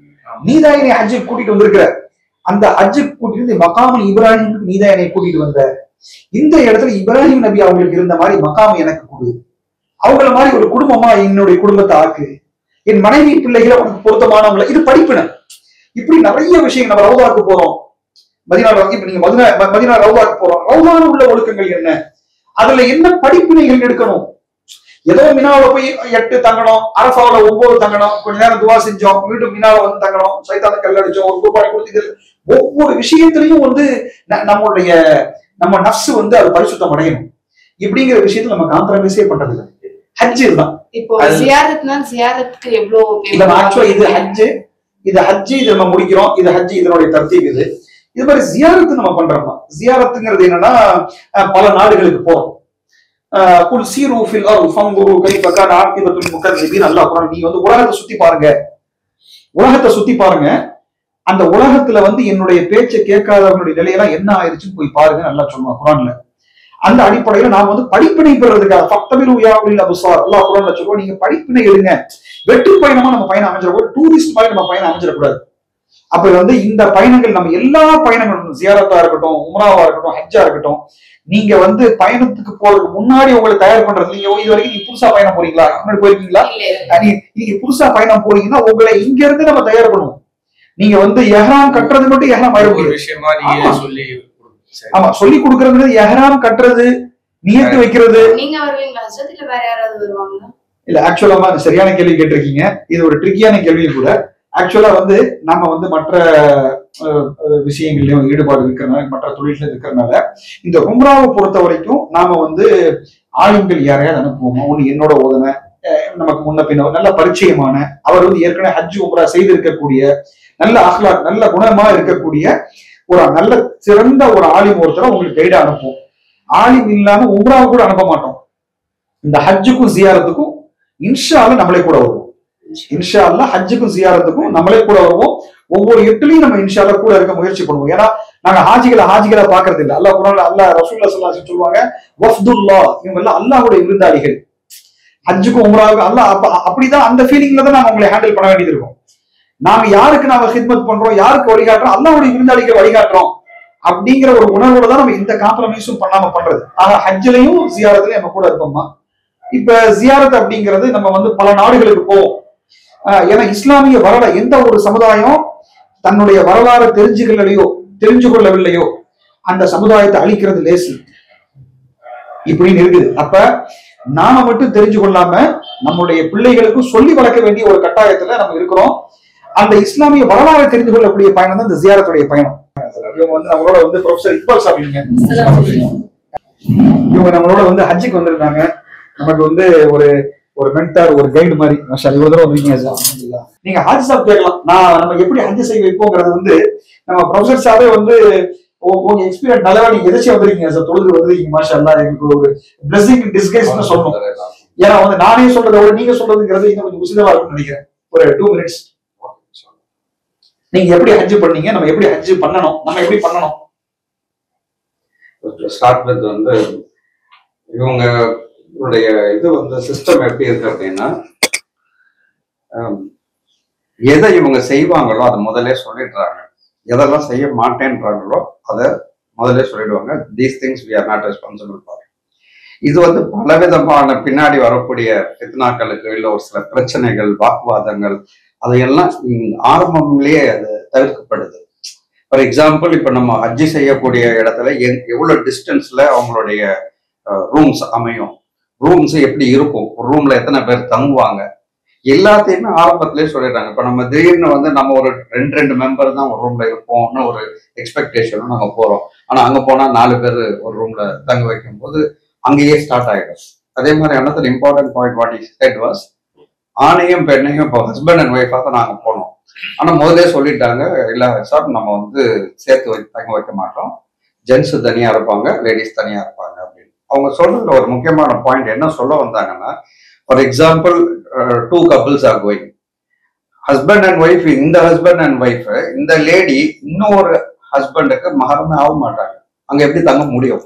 நீதான் என்னைய ஹஜ்ஜுக்கு கூட்டிட்டு வந்திருக்கிற அந்த ஹஜ்ஜுக்கு கூட்டிட்டு வந்து மக்காமல் இப்ராஹிமுக்கு நீதான் என்னை கூட்டிட்டு வந்த இந்த இடத்துல இப்ராஹிம் நபி அவங்களுக்கு இருந்த மாதிரி மக்காம் எனக்கு கொடு அவங்கள மாதிரி ஒரு குடும்பமா என்னுடைய குடும்பத்தை ஆக்கு என் மனைவி பிள்ளைகளை உனக்கு பொருத்தமானவங்களை இது படிப்பினை இப்படி நிறைய விஷயங்கள் நம்ம ரவுதாக்கு போறோம் மதினா இப்ப நீங்க மதினா ம- மதினா ரவுதாக்கு போறோம் ரவுதான உள்ள ஒழுக்கங்கள் என்ன அதுல என்ன படிப்பினைகள் எடுக்கணும் ஏதோ மினாவில போய் எட்டு தங்கணும் அரசாவில ஒன்பது தங்கணும் கொஞ்ச நேரம் துவா செஞ்சோம் மீண்டும் மினால வந்து தங்கணும் சைத்தான கல் அடிச்சோம் ஒரு கூப்பாடு கொடுத்து இது ஒவ்வொரு விஷயத்திலையும் வந்து ந- நம்மளுடைய நம்ம நஃப்ஸ் வந்து அது பரிசுத்தம் அடையணும் இப்படிங்கிற விஷயத்துல நம்ம காம்ப்ரமைஸே பண்றது இல்லை ஹஜ் இதுதான் இப்போ அது- ஜியாரத்னா ஜியாரத்துக்கு எவ்வளவு இல்ல ஆக்சுவலா இது ஹஜ் இது ஹஜ் இது நம்ம முடிக்கிறோம் இது ஹஜ் இதனுடைய தர்த்தீப் இது இது மாதிரி ஜியாரத்து நம்ம பண்றோமா ஜியாரத்துங்கிறது என்னன்னா அஹ், பல நாடுகளுக்கு போறோம் அஹ், குல் சீரு ஃபில் அர்த் ஃபன்துரு கைஃப கான ஆகிபத்துல் முகர்ரிபீன் அல்லாஹ் குர்ஆன் நீங்க வந்து உலகத்தை சுத்தி பாருங்க உலகத்தை சுத்தி பாருங்க அந்த உலகத்துல வந்து என்னுடைய பேச்சை கேட்காதவங்களுடைய நிலையெல்லாம் என்ன ஆயிருச்சுன்னு போய் பாருங்க நல்லா சொல்லுவான் குரான்ல அந்த அடிப்படையில நான் வந்து படிப்பினை பெறதுக்காக ஃபக்தபில் உயாவுலில் அபுசார் அல்லாஹ் குரான்ல சொல்லுவோம் நீங்க படிப்பினை எடுங்க வெற்றி பயணமா நம்ம பயணம் அமைஞ்சிடக்கூடாது டூரிஸ்ட் மாதிரி நம்ம பயணம் அமைஞ்சிடக்கூடாது அப்ப வந்து இந்த பயணங்கள் நம்ம எல்லா பயணங்களும் ஜியாரத்தா இருக்கட்டும் உம்ராவா இருக்கட்டும் ஹஜ்ஜா இருக்கட்டும் நீங்க வந்து பயணத்துக்கு போறதுக்கு முன்னாடி உங்களை தயார் பண்றது நீங்க இது வரைக்கும் நீங்க புதுசா பயணம் போறீங்களா முன்னாடி போயிருக்கீங்களா இல்ல அஹ் நீ- நீங்க புதுசா பயணம் போறீங்கன்னா உங்களை இங்க இருந்து நம்ம தயார் பண்ணுவோம் நீங்க வந்து எஹ்ராம் கட்டுறது மட்டும் எஹ்ராம் ஆயிட ஒரு முடியாது விஷயமா நீங்க ஆமா. சொல்லி கொடுங்க. சரி. ஆமா சொல்லி கொடுக்கறது எஹ்ராம் கட்டுறது நியத்து வைக்கிறது நீங்க வருவீங்களா ஹஜ்ரத் இல்ல வேற யாராவது வருவாங்களா இல்ல ஆக்சுவலா சரியான கேள்வி கேட்டிருக்கீங்க இது ஒரு ட்ரிக்கியான கேள்வியும் கூட ஆக்சுவலா வந்து நம்ம வந்து மற்ற அஹ், அஹ், விஷயங்கள்லயும் ஈடுபாடு இருக்கிறனால மற்ற தொழில இருக்கிறனால இந்த உம்ராவை பொறுத்த வரைக்கும் நாம வந்து ஆளுங்கள் யாரையாவது அனுப்புவோம் ஒண்ணு என்னோட ஓதனை அஹ், நமக்கு முன்ன பின்ன நல்ல பரிச்சயமான அவர் வந்து ஏற்கனவே ஹஜ் உம்ரா செய்திருக்கக்கூடிய நல்ல அஹ்லாக் நல்ல குணமா இருக்கக்கூடிய ஒரு நல்ல சிறந்த ஒரு ஆலிம் ஒருத்தரை உங்களுக்கு கைடா அனுப்புவோம் ஆலிம் இல்லாம உம்ராவை கூட அனுப்ப மாட்டோம் இந்த ஹஜ்ஜுக்கும் ஜியாரத்துக்கும் இன்ஷா அல்லாஹ் நம்மளே கூட வருவோம் இன்ஷா அல்லாஹ் ஹஜ்ஜுக்கும் ஜியாரத்துக்கும் நம்மளே கூட வருவோம் ஒவ்வொரு எட்டுலையும் நம்ம இன்ஷா அல்லாஹ் கூட இருக்க முயற்சி பண்ணுவோம் ஏன்னா நாங்க ஹாஜிகளை ஹாஜிகளா பாக்குறது இல்ல அல்லாஹ் குரான் அல்லாஹ் ரசூல்லா ஸல்லல்லாஹு அலைஹி வஸல்லம் சொல்லுவாங்க வஃப்துல்லா இவங்க எல்லாம் அல்லாஹ்வுடைய விருந்தாளிகள் ஹஜ்ஜுக்கும் உம்ராவுக்கும் அல்லாஹ் அப்ப அப்படிதான் அந்த ஃபீலிங்ல தான் நாங்க உங்களை ஹேண்டில் பண்ண வேண்டியது இருக்கும் நாங்க யாருக்கு நாம ஹித்மத் பண்றோம் யாருக்கு வழிகாட்டுறோம் அல்லாஹ்வுடைய விருந்தாளிக்கு வழிகாட்டுறோம் அப்படிங்கிற ஒரு உணர்வோட தான் நம்ம இந்த காம்ப்ரமைஸும் பண்ணாம பண்றது ஆனா ஹஜ்ஜிலையும் ஜியாரத்திலையும் நம்ம கூட இருப்போம்மா இப்ப ஜியாரத் அப்படிங்கிறது நம்ம வந்து பல நாடுகளுக்கு போவோம் ஆஹ் ஏன்னா இஸ்லாமிய வரலாறு எந்த ஒரு சமுதாயம் தன்னுடைய வரலாறு தெரிஞ்சுக்கலையோ தெரிஞ்சு கொள்ளவில்லையோ அந்த சமுதாயத்தை அழிக்கிறது லேசு இப்படின்னு இருக்குது அப்ப நாம மட்டும் தெரிஞ்சு கொள்ளாம நம்முடைய பிள்ளைகளுக்கும் சொல்லி வளர்க்க வேண்டிய ஒரு கட்டாயத்துல நம்ம இருக்கிறோம் அந்த இஸ்லாமிய வரலாறை தெரிந்து கொள்ளக்கூடிய பயணம் தான் இந்த ஜியாரத்துடைய பயணம் இவங்க வந்து நம்மளோட வந்து ப்ரொஃபசர் இக்பால் சாப்பிடுங்க இவங்க நம்மளோட வந்து ஹஜ்ஜுக்கு வந்திருக்காங்க நமக்கு வந்து ஒரு ஒரு மென்டார் ஒரு கைடு மாதிரி மாஷா இவ்வளவு தூரம் வந்திருக்கீங்க சார் அல்ஹம்துலில்லாஹ். நீங்க ஹஜ் சாப் கேட்கலாம் நான் நம்ம எப்படி ஹஜ் செய்ய வைப்போங்கிறது வந்து நம்ம ப்ரொஃபசர் சாரே வந்து உ- உங்க எக்ஸ்பீரியன்ஸ் நல்லா நீங்க எதாச்சும் வந்திருக்கீங்க சார் தொழுது வந்திருக்கீங்க மாஷா அல்லாஹ் எங்களுக்கு ஒரு பிளஸிங் டிஸ்கைஸ்னு சொல்லணும் ஏன்னா வந்து நானே சொல்றதை விட நீங்க சொல்றதுங்கிறது இன்னும் கொஞ்சம் உசிதமா இருக்கும்னு நினைக்கிறேன் ஒரு டூ மினிட்ஸ் நீங்க எப்படி ஹஜ் பண்ணீங்க நம்ம எப்படி ஹஜ் பண்ணணும் நம்ம எப்படி பண்ணணும் ஸ்டார்ட் வித் வந்து இவங்க இவருடைய இது வந்து சிஸ்டம் எப்படி இருக்கு அப்படின்னா ஹம், எதை இவங்க செய்வாங்களோ அதை முதல்ல சொல்லிடுறாங்க எதெல்லாம் செய்ய மாட்டேன்றாங்களோ அதை முதல்ல சொல்லிடுவாங்க these things we are not responsible for இது வந்து பலவிதமான பின்னாடி வரக்கூடிய பித்னாக்களுக்கு இல்லை ஒரு சில பிரச்சனைகள் வாக்குவாதங்கள் அதையெல்லாம் இங்க ஆரம்பம்லயே அது தவிர்க்கப்படுது ஃபார் எக்ஸாம்பிள் இப்போ நம்ம ஹஜ்ஜி செய்யக்கூடிய இடத்துல எந் எவ்வளோ டிஸ்டன்ஸ்ல அவங்களுடைய ரூம்ஸ் அமையும் ரூம்ஸ் எப்படி இருக்கும் ஒரு ரூம்ல எத்தனை பேர் தங்குவாங்க எல்லாத்தையுமே ஆரம்பத்திலே சொல்லிடுறாங்க இப்போ நம்ம திடீர்னு வந்து நம்ம ஒரு ரெண்டு ரெண்டு மெம்பர் தான் ஒரு ரூம்ல இருப்போம்னு ஒரு எக்ஸ்பெக்டேஷனும் நாங்கள் போறோம் ஆனா அங்க போனா நாலு பேர் ஒரு ரூம்ல தங்க வைக்கும்போது அங்கேயே ஸ்டார்ட் ஆயிடும் அதே மாதிரி another important point what is said was ஆணையும் பெண்ணையும் இப்போ ஹஸ்பண்ட் அண்ட் ஒய்ஃபாக தான் நாங்கள் போனோம் ஆனா முதல்ல சொல்லிட்டாங்க இல்ல சார் நம்ம வந்து சேர்த்து வை தங்க வைக்க மாட்டோம் ஜென்ஸ் தனியா இருப்பாங்க லேடிஸ் தனியா இருப்பாங்க அப்படின்னு அவங்க சொல்றதுல ஒரு முக்கியமான பாயிண்ட் என்ன சொல்ல வந்தாங்கன்னா for example two couples are going husband and wife இந்த ஹஸ்பண்ட் அண்ட் ஒய்ஃப் இந்த லேடி இன்னொரு ஹஸ்பண்டுக்கு மகரமே ஆக மாட்டாங்க அங்க எப்படி தங்க முடியும்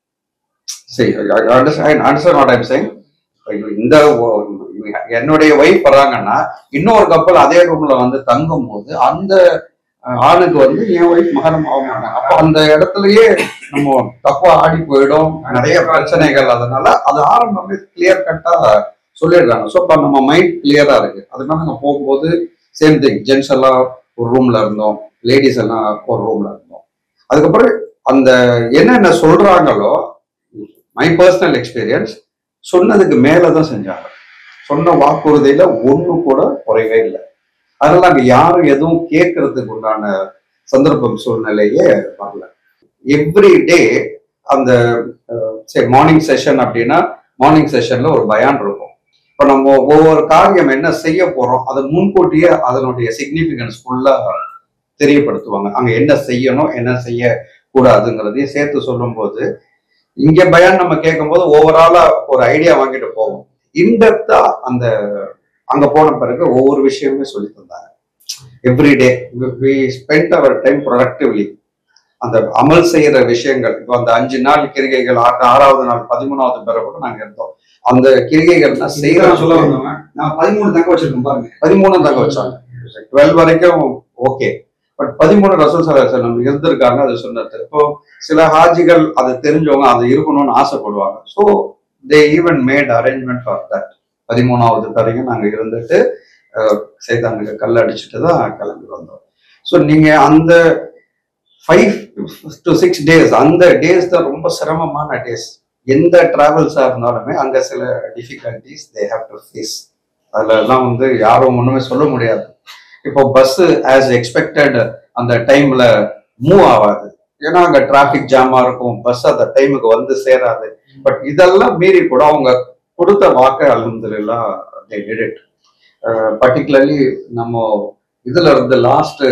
சரி அண்டர்ஸ்டாண்ட் வாட் ஐம் சேயிங் இந்த ஒ- என்னுடைய ஒய்ஃப் வராங்கன்னா இன்னொரு கப்பல் அதே ரூம்ல வந்து தங்கும் போது அந்த அஹ், ஆணுக்கு வந்து என் ஒய்ஃப் மகரம் ஆக மாட்டாங்க அப்போ அந்த இடத்துலயே நம்ம தப்பா ஆடி போயிடும் நிறைய பிரச்சனைகள் அதனால அது ஆரம்பமே கிளியர் கட்டா சொல்லிடுறாங்க ஸோ இப்போ நம்ம மைண்ட் கிளியரா இருக்கு அதனால நாங்க போகும்போது சேம் திங் ஜென்ஸ் எல்லாம் ஒரு ரூம்ல இருந்தோம் லேடிஸ் எல்லாம் ஒரு ரூம்ல இருந்தோம் அதுக்கப்புறம் அந்த என்னென்ன சொல்றாங்களோ மை பர்சனல் எக்ஸ்பீரியன்ஸ் சொன்னதுக்கு மேலதான் செஞ்சாங்க சொன்ன வாக்குறுதியில ஒண்ணு கூட குறைவே இல்லை அதனால அங்க யாரும் எதுவும் கேட்கறதுக்கு உண்டான சந்தர்ப்பம் சூழ்நிலையே வரல எவ்ரி டே அந்த சரி மார்னிங் செஷன் அப்படின்னா மார்னிங் செஷன்ல ஒரு பயான் இருக்கும் இப்போ நம்ம ஒவ்வொரு காரியம் என்ன செய்ய போறோம் அதை முன்கூட்டியே அதனுடைய சிக்னிஃபிகன்ஸ் ஃபுல்லா தெரியப்படுத்துவாங்க அங்க என்ன செய்யணும் என்ன செய்ய கூடாதுங்கிறதையும் சேர்த்து சொல்லும்போது இங்க பயான் நம்ம கேட்கும்போது ஓவராலா ஒரு ஐடியா வாங்கிட்டு போவோம் இன்டெப்தா அந்த அங்க போன பிறகு ஒவ்வொரு விஷயமுமே சொல்லி தந்தாங்க everyday we spend our time productively அந்த அமல் செய்யற விஷயங்கள் இப்போ அந்த அஞ்சு நாள் கிரிகைகள் ஆறு- ஆறாவது நாள் பதிமூணாவது பிறகு கூட நாங்க இருந்தோம் அந்த கிரிகைகள்னா செய்யற சொல்ல வந்தவங்க நான் பதிமூணு தங்க வச்சிருக்கேன் பாருங்க பதிமூணு தங்க வச்சாங்க டுவெல் வரைக்கும் ஓகே பட் பதிமூணு ரசூல் சலாசலம் இருந்திருக்காங்க அது சொன்னது இப்போ சில ஹாஜிகள் அது தெரிஞ்சவங்க அது இருக்கணும்னு ஆசைப்படுவாங்க so they even made arrangement for that பதிமூணாவது வரைக்கும் நாங்க இருந்துட்டு அஹ், சைத்தானுக்கு கல் அடிச்சுட்டு தான் கிளம்பி வந்தோம் ஸோ நீங்க அந்த ஃபைவ் டு சிக்ஸ் டேஸ் அந்த டேஸ் தான் ரொம்ப சிரமமான டேஸ் எந்த டிராவல்ஸாக இருந்தாலுமே அங்க சில difficulties they have to face அதுல எல்லாம் வந்து யாரும் ஒண்ணுமே சொல்ல முடியாது இப்போ பஸ் ஆஸ் எக்ஸ்பெக்டட் அந்த டைம்ல மூவ் ஆகாது ஏன்னா அங்க டிராஃபிக் ஜாமா இருக்கும் பஸ் அந்த டைமுக்கு வந்து சேராது பட் இதெல்லாம் மீறி கூட அவங்க கொடுத்த வாக்கை அல்ஹம்துலில்லாஹ் தே டிட் இட் பர்டிகுலர்லி நம்ம இதுல இருந்து லாஸ்ட்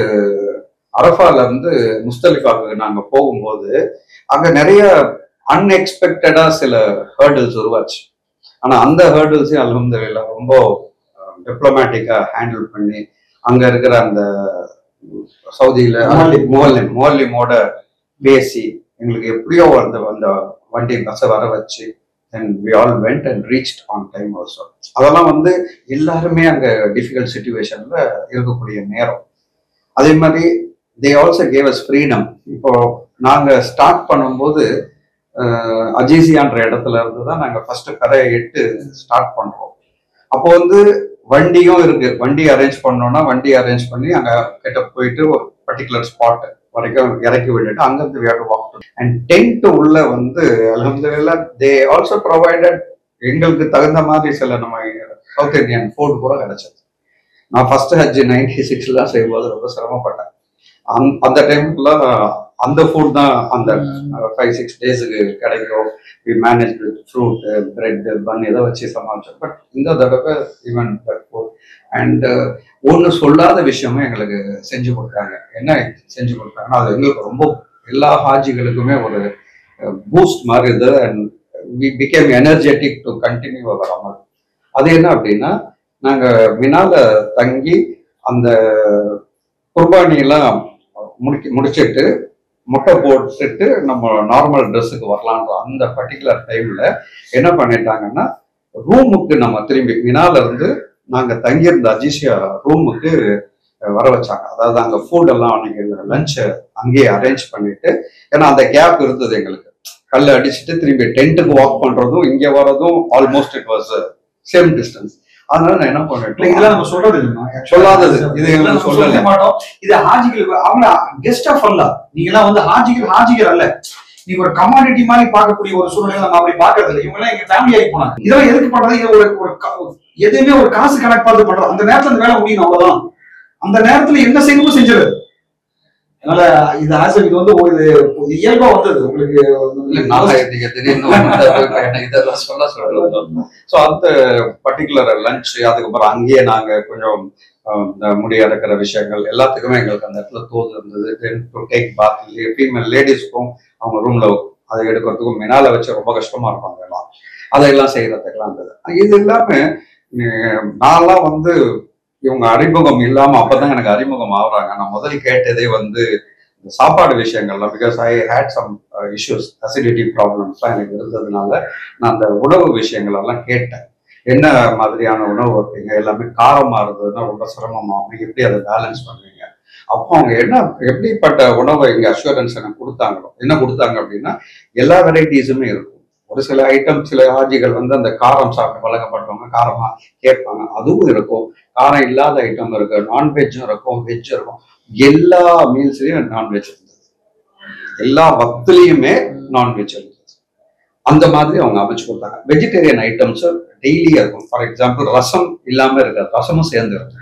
அரஃபால இருந்து முஸ்தலிஃபாவுக்கு நாங்க போகும்போது அங்க நிறைய அன்எக்ஸ்பெக்டடா சில ஹேர்டில்ஸ் உருவாச்சு ஆனா அந்த ஹேர்டில்ஸையும் அல்ஹம்துலில்லாஹ் ரொம்ப டிப்ளமேட்டிக்கா ஹேண்டில் பண்ணி அங்க இருக்கிற அந்த சவுதியில முவல்லிம். மோல்லிம் மோல்லிமோட பேசி எங்களுக்கு எப்படியோ அந்த அந்த வண்டி பஸ்ஸை வர வச்சு and we all went and reached on time also அதெல்லாம் வந்து எல்லாருமே அங்க டிஃபிகல்ட் சுச்சுவேஷன்ல இருக்கக்கூடிய நேரம் அதே மாதிரி they also gave us freedom இப்போ நாங்க ஸ்டார்ட் பண்ணும்போது அஹ், அஜீசியான்ற இடத்துல இருந்து தான் நாங்க ஃபர்ஸ்ட் கரையை எட்டு ஸ்டார்ட் பண்றோம் அப்போ வந்து வண்டியும் இருக்கு வண்டி அரேஞ்ச் பண்ணோம்னா வண்டி அரேஞ்ச் பண்ணி அங்க கிட்ட போயிட்டு ஒரு பர்டிகுலர் ஸ்பாட் வரைக்கும் இறக்கி விட்டுட்டு அங்கிருந்து வேறு வாக் அண்ட் டென்ட் உள்ள வந்து அலமதுல்லா தே ஆல்சோ ப்ரொவைடட் எங்களுக்கு தகுந்த மாதிரி சில நம்ம சவுத் இந்தியன் ஃபுட் கூட கிடைச்சது நான் ஃபர்ஸ்ட் ஹஜ் நைன்டி சிக்ஸ்லாம் செய்யும்போது ரொம்ப சிரமப்பட்டேன் அந்த- அந்த டைம்ல அந்த ஃபுட் தான் அந்த ஃபைவ் சிக்ஸ் டேஸுக்கு கிடைக்கும் we manage with fruit bread bun இதை வச்சு சமாளிச்சோம் பட் இந்த தடவை ஈவன் ஃபுட் அண்ட் ஒன்று சொல்லாத விஷயமும் எங்களுக்கு செஞ்சு கொடுத்தாங்க என்ன செஞ்சு கொடுத்தாங்கன்னா அது எங்களுக்கு ரொம்ப எல்லா ஹாஜிகளுக்குமே ஒரு பூஸ்ட் மாதிரி இருந்தது and we became energetic to continue our அமல் அது என்ன அப்படின்னா நாங்கள் மினால தங்கி அந்த குர்பானியெல்லாம் முடிக்க முடிச்சிட்டு முட்டை போட்டுட்டு நம்ம நார்மல் ட்ரெஸ்ஸுக்கு வரலான்ற அந்த பர்டிகுலர் டைம்ல என்ன பண்ணிட்டாங்கன்னா ரூமுக்கு நம்ம திரும்பி மினால இருந்து நாங்க தங்கியிருந்த அஜிஷியா ரூமுக்கு வர வச்சாங்க அதாவது அங்க ஃபுட் எல்லாம் அன்னைக்கு லஞ்சை அங்கேயே அரேஞ்ச் பண்ணிட்டு ஏன்னா அந்த கேப் இருந்தது எங்களுக்கு கல்ல அடிச்சுட்டு திரும்பி டென்ட்டுக்கு வாக் பண்றதும் இங்க வர்றதும் almost it was same distance அதனால நான் என்ன இல்ல, பண்ணிட்டேன் இதெல்லாம் நம்ம சொல்றது இல்லைம்மா. சொல்லாதது. இது இதெல்லாம் எங்களுக்கு நம்ம சொல்லல. சொல்லவே மாட்டோம். இது ஹாஜிகளுக்கு அவங்க கெஸ்ட் ஆஃப் அல்ல நீங்க எல்லாம் வந்து ஹாஜிகள் ஹாஜிகள் அல்ல நீங்க ஒரு கமாடிட்டி மாதிரி பார்க்கக்கூடிய ஒரு சூழ்நிலை நம்ம அப்படி பார்க்கறது இல்லை இவங்க எல்லாம் எங்க ஃபேமிலி ஆகி போனாங்க இதெல்லாம் எதுக்கு பண்றது இது ஒரு ஒரு கா- எதுவுமே ஒரு காசு கணக்கு பார்த்து பண்றது அந்த நேரத்துல அந்த வேலை முடியும் அவ்வளவுதான் அந்த நேரத்துல என்ன செய்யணுமோ செஞ்சிருது அதனால இது ஆசை இது வந்து ஒரு இது இது இயல்பா வந்தது உங்களுக்கு இல்ல, நான் இது திடீர்னு வந்து இப்ப எனக்கு இதெல்லாம் சொல்ல சொல்றது ஸோ அந்த பர்டிகுலர் லஞ்ச் அதுக்கப்புறம் அங்கேயே நாங்க கொஞ்சம் அஹ், இந்த முடி அடக்கிற விஷயங்கள் எல்லாத்துக்குமே எங்களுக்கு அந்த இடத்துல தோது இருந்தது then to take bath female லேடிஸ்க்கும் அவங்க ரூம்ல அதை எடுக்கிறதுக்கும் மினால வச்சு ரொம்ப கஷ்டமா இருக்கும் அதெல்லாம் அதையெல்லாம் செய்யறதுக்கெல்லாம் இருந்தது இது இல்லாம அஹ், நான்லாம் வந்து இவங்க அறிமுகம் இல்லாம அப்பதான் எனக்கு அறிமுகம் ஆகுறாங்க நான் முதல் கேட்டதே வந்து இந்த சாப்பாடு விஷயங்கள்லாம் because I had some issues acidity ப்ராப்ளம்ஸ்லாம் எனக்கு இருந்ததுனால நான் அந்த உணவு விஷயங்கள் எல்லாம் கேட்டேன் என்ன மாதிரியான உணவு வைப்பீங்க எல்லாமே காரமா இருந்ததுன்னா ரொம்ப சிரமமாகும் எப்படி அதை பேலன்ஸ் பண்ணுவீங்க அப்போ அவங்க என்ன எப்படிப்பட்ட உணவை இங்க அஷூரன்ஸ் எனக்கு கொடுத்தாங்களோ என்ன கொடுத்தாங்க அப்படின்னா எல்லா வெரைட்டிஸுமே இருக்கும் ஒரு சில ஐட்டம் சில ஆஜிகள் வந்து அந்த காரம் சாப்பிட்டு பழக்கப்பட்டவங்க காரமா கேட்பாங்க அதுவும் இருக்கும் காரம் இல்லாத ஐட்டம் இருக்கு நான்வெஜ்ஜும் இருக்கும் வெஜ் இருக்கும் எல்லா மீல்ஸ்லயும் நான்வெஜ் இருந்தது எல்லா வக்துலயுமே நான்வெஜ் இருந்தது அந்த மாதிரி அவங்க அமைச்சு கொடுத்தாங்க வெஜிடேரியன் ஐட்டம்ஸ் டெய்லி இருக்கும் ஃபார் எக்ஸாம்பிள் ரசம் இல்லாம இருக்காது ரசமும் சேர்ந்து இருக்கும்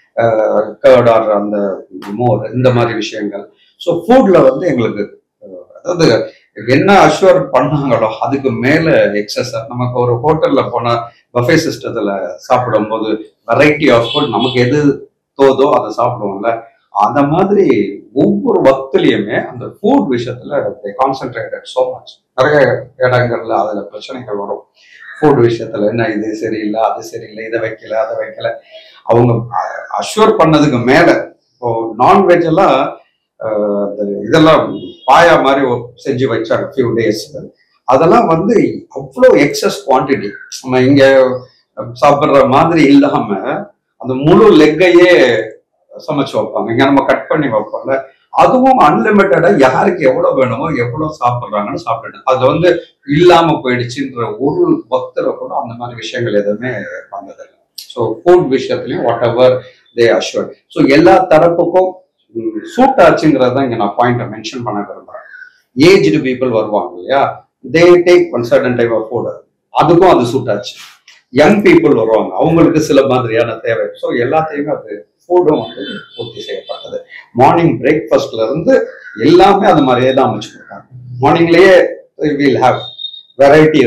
கேர்ட் ஆர் அந்த மோர் இந்த மாதிரி விஷயங்கள் ஸோ ஃபுட்ல வந்து எங்களுக்கு அஹ், அதாவது என்ன அஷ்யூர் பண்ணாங்களோ அதுக்கு மேல எக்ஸஸ் நமக்கு ஒரு ஹோட்டல்ல போனா பஃபே சிஸ்டத்துல சாப்பிடும்போது வெரைட்டி ஆஃப் ஃபுட் நமக்கு எது தோதோ அதை சாப்பிடுவோம்ல அந்த மாதிரி ஒவ்வொரு வக்துலயுமே அந்த ஃபுட் விஷயத்துல கான்சென்ட்ரேட்டட் ஸோ மச் நிறைய இடங்கள்ல அதுல பிரச்சனைகள் வரும் ஃபுட் விஷயத்துல என்ன இது சரியில்லை அது சரியில்லை இதை வைக்கல அதை வைக்கல அவங்க அஷ்யூர் பண்ணதுக்கு மேல இப்போ நான்வெஜ் எல்லாம் அஹ், அந்த இதெல்லாம் பாயா மாதிரி ஒரு செஞ்சு வச்சாங்க ஃபியூ டேஸ் அதெல்லாம் வந்து அவ்வளோ எக்ஸஸ் குவான்டிட்டி நம்ம இங்க சாப்பிட்ற மாதிரி இல்லாம அந்த முழு லெக்கையே சமைச்சு வைப்பாங்க இங்க நம்ம கட் பண்ணி வைப்போம்ல அதுவும் அன்லிமிட்டடா யாருக்கு எவ்வளவு வேணுமோ எவ்வளவு சாப்பிடுறாங்கன்னு சாப்பிட்டுட்டு அதுல வந்து இல்லாம போயிடுச்சுன்ற ஒரு பக்தரை கூட அந்த மாதிரி விஷயங்கள் எதுவுமே வந்ததில்லை ஸோ ஃபுட் விஷயத்துலயும் whatever they assure so எல்லா தரப்புக்கும் சூட் ஆச்சுங்கிறத தான் இங்க நான் பாயிண்ட்டை மென்ஷன் பண்ண விரும்புறேன் ஏஜ்டு பீப்புள் வருவாங்க இல்லையா they take one certain type of food அதுக்கும் அது சூட் ஆச்சு யங் பீப்புள் வருவாங்க அவங்களுக்கு சில மாதிரியான தேவை ஸோ எல்லாத்தையுமே அது ஃபுட்டும் வந்து பூர்த்தி செய்யப்பட்டது மார்னிங் பிரேக்ஃபாஸ்ட்ல இருந்து எல்லாமே அது மாதிரியே தான் அமைச்சு கொடுத்தாங்க மார்னிங்லயே வில் ஹாவ் வெரைட்டி இருக்கும்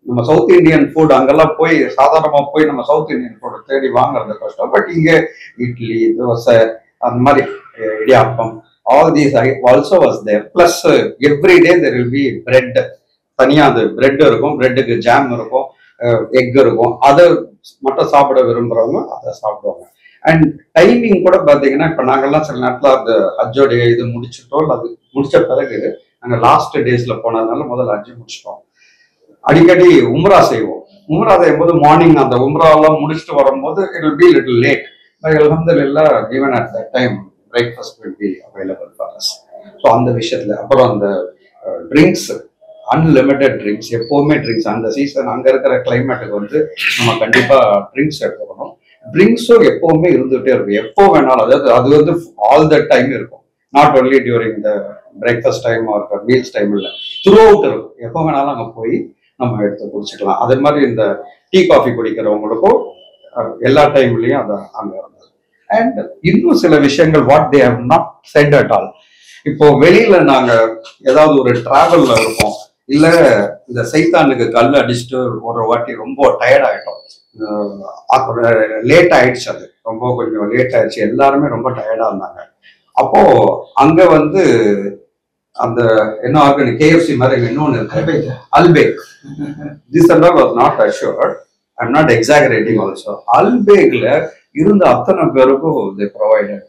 நம்ம சவுத் இந்தியன் ஃபுட் அங்கெல்லாம் போய் சாதாரணமா போய் நம்ம சவுத் இந்தியன் ஃபுட் தேடி வாங்குறது கஷ்டம் பட் இங்க இட்லி தோசை அந்த மாதிரி ah, idiyappam all these I also was there plus every day there will be bread தனியா அது பிரெட் இருக்கும் பிரெட்டுக்கு ஜாம் இருக்கும் எக் இருக்கும் அதை மட்டும் சாப்பிட விரும்புறவங்க அதை சாப்பிடுவாங்க அண்ட் டைமிங் கூட பாத்தீங்கன்னா இப்ப நாங்கெல்லாம் சில நேரத்துல அந்த ஹஜ்ஜோடைய இது முடிச்சுட்டோம் இல்ல அது முடிச்ச பிறகு நாங்க லாஸ்ட் டேஸ்ல போனதுனால முதல்ல ஹஜ்ஜு முடிச்சிட்டோம் அடிக்கடி உம்ரா செய்வோம் உம்ரா செய்யும் போது மார்னிங் அந்த உம்ரா எல்லாம் முடிச்சுட்டு வரும்போது it will be little late அலமதுல்லா even at that time breakfast will be available for us so அந்த விஷயத்துல அப்புறம் அந்த ட்ரிங்க்ஸ் அன்லிமிட்டெட் ட்ரிங்க்ஸ் எப்போவுமே ட்ரிங்க்ஸ் அந்த சீசன் அங்க இருக்கிற கிளைமேட்டுக்கு வந்து நம்ம கண்டிப்பா ட்ரிங்க்ஸ் எடுத்துக்கணும் ட்ரிங்க்ஸும் எப்பவுமே இருந்துகிட்டே இருக்கும் எப்போ வேணாலும் அதாவது அது வந்து ஆல் த டைம் இருக்கும் not only during the breakfast time or meals time இல்லை த்ரூ அவுட் இருக்கும் எப்போ வேணாலும் அங்கே போய் நம்ம எடுத்து குடிச்சுக்கலாம் அதே மாதிரி இந்த டீ காஃபி குடிக்கிறவங்களுக்கும் அஹ், எல்லா டைம்லயும் அது அங்க இருந்தது அண்ட் இன்னும் சில விஷயங்கள் what they have not said at all இப்போ வெளியில நாங்க ஏதாவது ஒரு டிராவல்ல இருப்போம் இல்ல இந்த சைத்தானுக்கு கல் அடிச்சுட்டு ஒரு வாட்டி ரொம்ப டயர்ட் ஆயிட்டோம் லேட் ஆயிடுச்சு அது ரொம்ப கொஞ்சம் லேட் ஆயிடுச்சு எல்லாருமே ரொம்ப டயர்டா இருந்தாங்க அப்போ அங்க வந்து அந்த என்ன ஆர்கன் கேஎஃப்சி மாதிரி இன்னொன்னு இருக்கு Albaik this and all was not assured I'm not exaggerating also அல்பேக்ல இருந்த அத்தனை பேருக்கும் தி ப்ரொவைடட்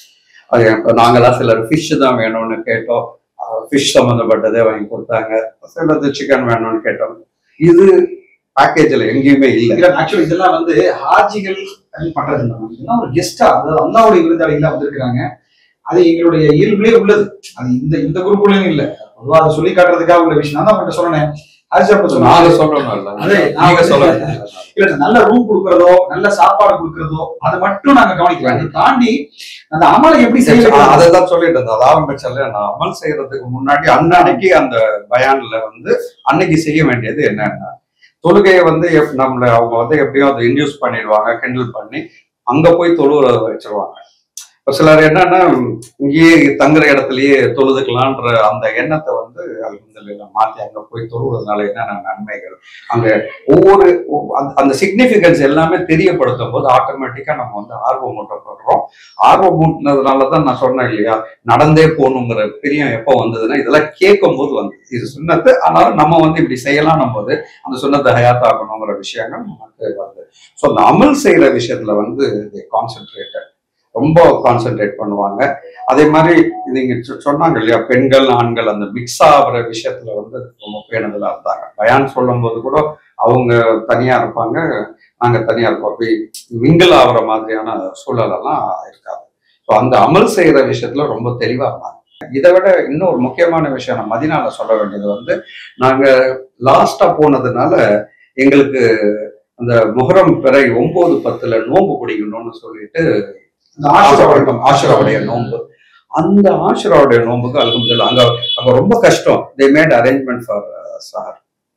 அது இப்போ நாங்களாம் சிலர் ஃபிஷ் தான் வேணும்னு கேட்டோம் ஃபிஷ் சம்மந்தப்பட்டதே வாங்கி கொடுத்தாங்க சிலது சிக்கன் வேணும்னு கேட்டோம் இது பேக்கேஜில் எங்கேயுமே இல்லை இல்ல ஆக்சுவலி இதெல்லாம் வந்து ஹாஜிகள் பண்றது இல்லை மேம். இதெல்லாம் ஒரு கெஸ்டா அதாவது அல்லாவுடைய விருந்தாளிகளா வந்திருக்கிறாங்க அது எங்களுடைய இயல்புலயே உள்ளது அது இந்த இந்த குரூப்லயும் இல்ல பொதுவா அதை சொல்லி காட்டுறதுக்காக உள்ள விஷயம் நான் தான் உங்கள்கிட்ட சொன்னேன் ஹாஜி அப்ப சொன்னாங்க நாங்க சொல்லணும் இல்லை அதே, நான் நீங்க வந்து- சொல்லுங்க இல்ல நல்ல ரூம் கொடுக்கறதோ நல்ல சாப்பாடு கொடுக்கறதோ அதை மட்டும் நாங்க கவனிக்கலாம் அதை தாண்டி அந்த அமலை எப்படி செய்யறது அதை தான் சொல்லிட்டு இருந்தேன் அது ஆரம்பிச்சால நான் அமல் செய்யறதுக்கு முன்னாடி அன்னன்னைக்கு அந்த பயான்ல வந்து அன்னைக்கு செய்ய வேண்டியது என்னன்னா தொழுகையை வந்து எப்- நம்மள அவங்க வந்து எப்படியும் அதை இன்டியூஸ் பண்ணிடுவாங்க கிண்டல் பண்ணி அங்க போய் தொழுவுற வச்சிருவாங்க இப்போ சிலர் என்னன்னா இங்கேயே தங்குற இடத்துலயே தொழுதுக்கலான்ற அந்த எண்ணத்தை வந்து அல்ஹம்துலில்லாஹ் மாத்தி அங்க போய் தொழுவதனால என்னென்ன நன்மைகள் அங்க ஒவ்வொரு ஒ- அந்த- அந்த சிக்னிஃபிகன்ஸ் எல்லாமே தெரியப்படுத்தும் போது ஆட்டோமேட்டிக்கா நம்ம வந்து ஆர்வம் ஊட்டப்படுறோம் ஆர்வம் ஊட்டினதுனால தான் நான் சொன்னேன் இல்லையா நடந்தே போகணுங்கிற பிரியம் எப்போ வந்ததுன்னா இதெல்லாம் கேட்கும் போது வந்து இது சுண்ணத்து ஆனாலும் நம்ம வந்து இப்படி செய்யலாம் போது அந்த சுண்ணத்தை ஹயாத் ஆகணுங்கிற விஷயங்கள் நமக்கு வருது ஸோ அந்த அமல் செய்யற விஷயத்துல வந்து கான்சென்ட்ரேட்டட் ரொம்ப கான்சென்ட்ரேட் பண்ணுவாங்க அதே மாதிரி நீங்க சொ- சொன்னாங்க இல்லையா பெண்கள் ஆண்கள் அந்த மிக்ஸ் ஆகிற விஷயத்துல வந்து ரொம்ப பேணுதலா இருந்தாங்க பயான் சொல்லும் போது கூட அவங்க தனியா இருப்பாங்க நாங்க தனியா இருப்போம் அப்படி மிங்கிள் ஆகுற மாதிரியான சூழல் எல்லாம் இருக்காது ஸோ அந்த அமல் செய்யற விஷயத்துல ரொம்ப தெளிவா இருந்தாங்க இதை விட இன்னும் ஒரு முக்கியமான விஷயம் நான் மதினால சொல்ல வேண்டியது வந்து நாங்க லாஸ்டா போனதுனால எங்களுக்கு அந்த முஹரம் பிறை ஒன்பது பத்துல நோன்பு பிடிக்கணும்னு சொல்லிட்டு இந்த ஆசிரியர் ஆசிராவுடைய ஆசிராவுடைய நோன்பு அந்த ஆசிராவுடைய நோன்புக்கு அல்ஹம்துலில்லாஹ் அங்க அங்க ரொம்ப கஷ்டம் they made arrangement for sir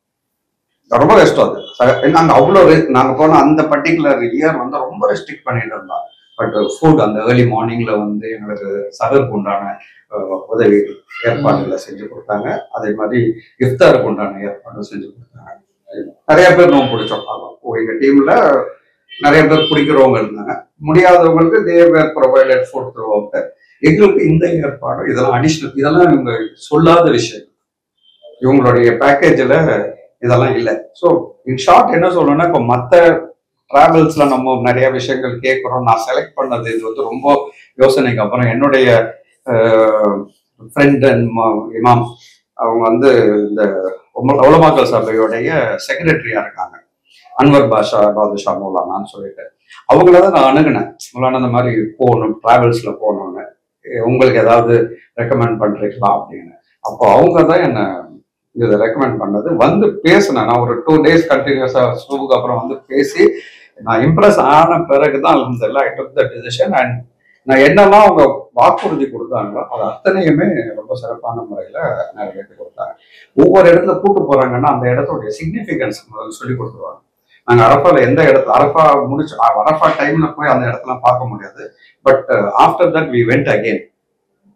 ரொம்ப கஷ்டம் அது ச- நாங்க அவ்வளோ re- நாங்க போன அந்த பர்டிகுலர் இயர் வந்து ரொம்ப ரெஸ்ட்ரிக்ட் பண்ணிட்டு இருந்தோம் பட் ஃபுட் அந்த ஏர்லி மார்னிங்ல வந்து எங்களுக்கு சகருக்கு உண்டான அஹ், உதவி ஏற்பாடுகளை செஞ்சு கொடுத்தாங்க அதே மாதிரி இஃப்தாருக்கு உண்டான ஏற்பாடு செஞ்சு கொடுத்தாங்க நிறைய பேர் நோம்பு பிடிச்சோம் ஆமாம் எங்க டீம்ல நிறைய பேர் பிடிக்கிறவங்க இருந்தாங்க முடியாதவங்களுக்கு they've provided food throughout எங்களுக்கு இந்த ஏற்பாடு இதெல்லாம் அடிஷ்னல் இதெல்லாம் இவங்க சொல்லாத விஷயம் இவங்களுடைய பேக்கேஜில் இதெல்லாம் இல்லை ஸோ இன் ஷார்ட் என்ன சொல்லணும்னா இப்போ மற்ற டிராவல்ஸ்ல நம்ம நிறைய விஷயங்கள் கேட்குறோம் நான் செலக்ட் பண்ணது இது வந்து ரொம்ப யோசனைக்கு அப்புறம் என்னுடைய ஃப்ரெண்ட் அண்ட் இமாம் அவங்க வந்து இந்த உலமாக்கல் சபையோடைய செக்ரட்டரியா இருக்காங்க அன்வர் பாஷா பாதுஷா மௌலானான்னு சொல்லிட்டு அவங்கள தான் நான் அணுகுனேன் மௌலானா இந்த மாதிரி போகணும் டிராவல்ஸ்ல போகணும்னு எ, உங்களுக்கு ஏதாவது ரெக்கமெண்ட் பண்றீங்களா அப்படின்னு அப்போ அவங்க தான் என்ன இதை ரெக்கமெண்ட் பண்ணது வந்து பேசினேன் நான் ஒரு டூ டேஸ் கண்டினியூஸா ஸ்கூலுக்கு அப்புறம் வந்து பேசி நான் இம்ப்ரெஸ் ஆன பிறகு தான் அலமதுல்லா ஐ டுக் த டிசிஷன் அண்ட் நான் என்னெல்லாம் அவங்க வாக்குறுதி கொடுத்தாங்களோ அது அத்தனையுமே ரொம்ப சிறப்பான முறையில் நிறைவேற்றி கொடுத்தாங்க ஒவ்வொரு இடத்துல கூட்டு போறாங்கன்னா அந்த இடத்தோடைய சிக்னிஃபிகன்ஸ் முதல்ல சொல்லி கொடுத்துருவாங்க நாங்க அரஃபால எந்த இடத்துல அரஃபா முடிச்சு அ- அரஃபா டைம்ல போய் அந்த இடத்துல பார்க்க முடியாது but after that we went again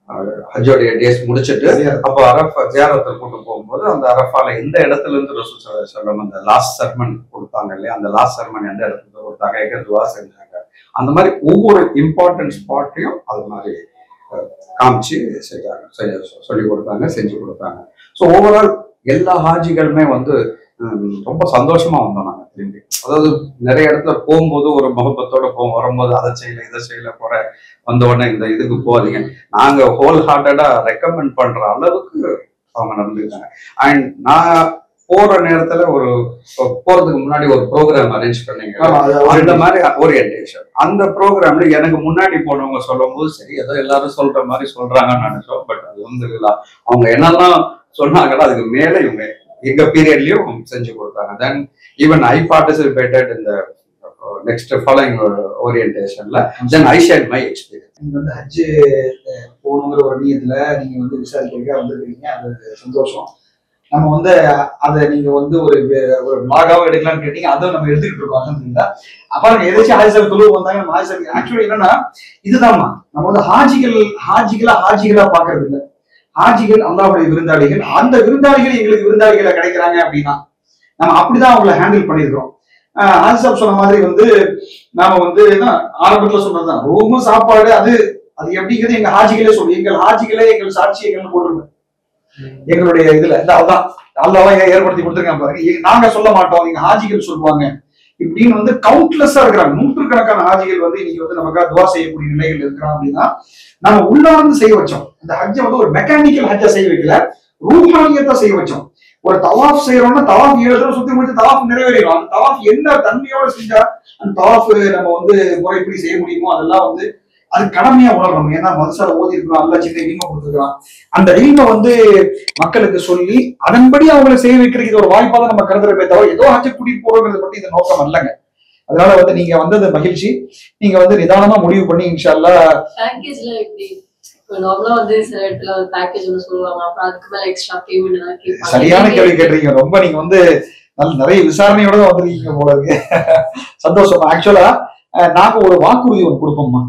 ah, ஹஜ்ஜோடைய டேஸ் முடிச்சிட்டு அப்போ அரஃபா ஜியாரத்தை கூட்டு போகும்போது அந்த அரஃபால எந்த இடத்துல இருந்து ரசூல் ஸல்லல்லாஹு அலைஹி வஸல்லம் அந்த லாஸ்ட் சர்மன் கொடுத்தாங்க இல்லையா அந்த லாஸ்ட் சர்மன் எந்த இடத்துல இருந்து கொடுத்தாங்க எங்க துவா செஞ்சாங்க அந்த மாதிரி ஒவ்வொரு இம்பார்ட்டன்ட் ஸ்பாட்டையும் அது மாதிரி அஹ், காமிச்சு செஞ்சாங்க செஞ்சு- சொல்லி கொடுத்தாங்க செஞ்சு கொடுத்தாங்க ஸோ ஓவரால் எல்லா ஹாஜிகளுமே வந்து ஹம், ரொம்ப சந்தோஷமா வந்தோம் நாங்க திரும்பி அதாவது நிறைய இடத்துல போகும்போது ஒரு முகப்பத்தோட போவோம் வரும்போது அதை செய்யல இதை செய்யல போற வந்த உடனே இந்த இதுக்கு போகாதீங்க நாங்க ஹோல் ஹார்ட்டடா ரெக்கமெண்ட் பண்ற அளவுக்கு அவங்க நடந்துக்கிட்டாங்க அண்ட் நான் போற நேரத்துல ஒரு போறதுக்கு முன்னாடி ஒரு ப்ரோக்ராம் அரேஞ்ச் பண்ணீங்க ஆமா, அது அந்த மாதிரி ஓரியன்டேஷன் அந்த ப்ரோக்ராம்ல எனக்கு முன்னாடி போனவங்க சொல்லும் போது சரி ஏதோ எல்லாரும் சொல்ற மாதிரி சொல்றாங்கன்னு நினைச்சோம் பட் அது வந்து இல்ல அவங்க என்னெல்லாம் சொன்னாங்களோ அதுக்கு மேல இவங்க எங்க பீரியட்லயும் செஞ்சு கொடுத்தாங்க தென் ஈவன் ஐ பார்ட்டிசிபேட்டட் இந்த நெக்ஸ்ட் ஃபாலோயிங் ஓரியன்டேஷன்ல then I share my experience நீங்க வந்து ஹஜ்ஜு அஹ், போகணுங்கிற ஒரு நீயத்துல நீங்க வந்து விசாரிக்கிறதுக்காக வந்திருக்கீங்க அது சந்தோஷம் நம்ம வந்து அதை நீங்க வந்து ஒரு வே- ஒரு பிளாகாவும் எடுக்கலாம்னு கேட்டீங்க அதுவும் நம்ம எடுத்துக்கிட்டு இருக்கோம் அலமதுல்லா அப்புறம் ஏதாச்சும் ஹாஜிசர் தொழுவு வந்தாங்க நம்ம ஹாஜிசர் ஆக்சுவலி என்னன்னா இதுதான்மா நம்ம வந்து ஹாஜிகள் ஹாஜிகளா ஹாஜிகளா பாக்குறது இல்ல ஹாஜிகள் அல்லாஹ்வுடைய விருந்தாளிகள் அந்த விருந்தாளிகள் எங்களுக்கு விருந்தாளிகளை கிடைக்கிறாங்க அப்படின்னா நம்ம அப்படிதான் அவங்கள ஹேண்டில் பண்ணியிருக்கிறோம் ஆன்சப் சொன்ன மாதிரி வந்து நாம வந்து என்ன ஆரம்பத்துல சொன்னதுதான் ரூமு சாப்பாடு அது அது எப்படிங்கிறது எங்க ஹாஜிகளே சொல்லு எங்கள் ஹாஜிகளே எங்கள் சாட்சி எங்கள் போட்டுருங்க எங்களுடைய இதுல இந்த அதான் அல்லாவா ஏற்படுத்தி கொடுத்துருக்காங்க பாருங்க எங்க- நாங்க சொல்ல மாட்டோம் எங்க ஹாஜிகள் சொல்லுவாங்க இப்படின்னு வந்து கவுண்ட்லெஸ்ஸா இருக்கிறாங்க நூற்றுக்கணக்கான ஹாஜிகள் வந்து இன்னைக்கு வந்து நமக்காக துவா செய்யக்கூடிய நிலைகள் இருக்கிறான் அப்படின்னா நம்ம உள்ளார்ந்து செய்ய வச்சோம் இந்த ஹஜ்ஜை வந்து ஒரு மெக்கானிக்கல் ஹஜ்ஜை செய்ய வைக்கல ரூஹானியத்தை செய்ய வச்சோம் ஒரு தவாஃப் செய்யறோம்னா தவாஃப் ஏழு தடவை சுத்தி முடிச்சு தவாஃப் நிறைவேறிடும் அந்த தவாஃப் என்ன தன்மையோட செஞ்சா அந்த தவாஃப் நம்ம வந்து முறைப்படி செய்ய முடியுமோ அதெல்லாம் வந்து அது கடமையா உணரணும் ஏன்னா மதுசால ஓதி இருக்கிறோம் அல்ல சின்ன இல்ம கொடுத்துருக்கான் அந்த இல்ம வந்து மக்களுக்கு சொல்லி அதன்படி அவங்களை செய்ய வைக்கிறதுக்கு இது ஒரு வாய்ப்பா தான் நம்ம கருதுறப்பே தவிர ஏதோ ஹஜ்ஜை கூட்டிட்டு போறோங்கிறது பத்தி இந்த நோக்கம் அல்லங்க அதனால வந்து நீங்க வந்தது மகிழ்ச்சி நீங்க வந்து நிதானமா முடிவு பண்ணி இன்ஷா அல்லாஹ் பேக்கேஜ்ல எப்படி இப்போ நார்மலா வந்து சில இடத்துல பேக்கேஜ் ஒன்று சொல்லுவாங்க அப்புறம் அதுக்கு மேல எக்ஸ்ட்ரா பேமெண்ட் எல்லாம் கேட்பாங்க சரியான கேள்வி கேட்டிருக்கீங்க ரொம்ப நீங்க வந்து நல்ல நிறைய விசாரணையோட தான் வந்திருக்கீங்க போல இருக்கு சந்தோஷம் ஆக்சுவலா நாங்க ஒரு வாக்குறுதி ஒன்று கொடுப்போம்மா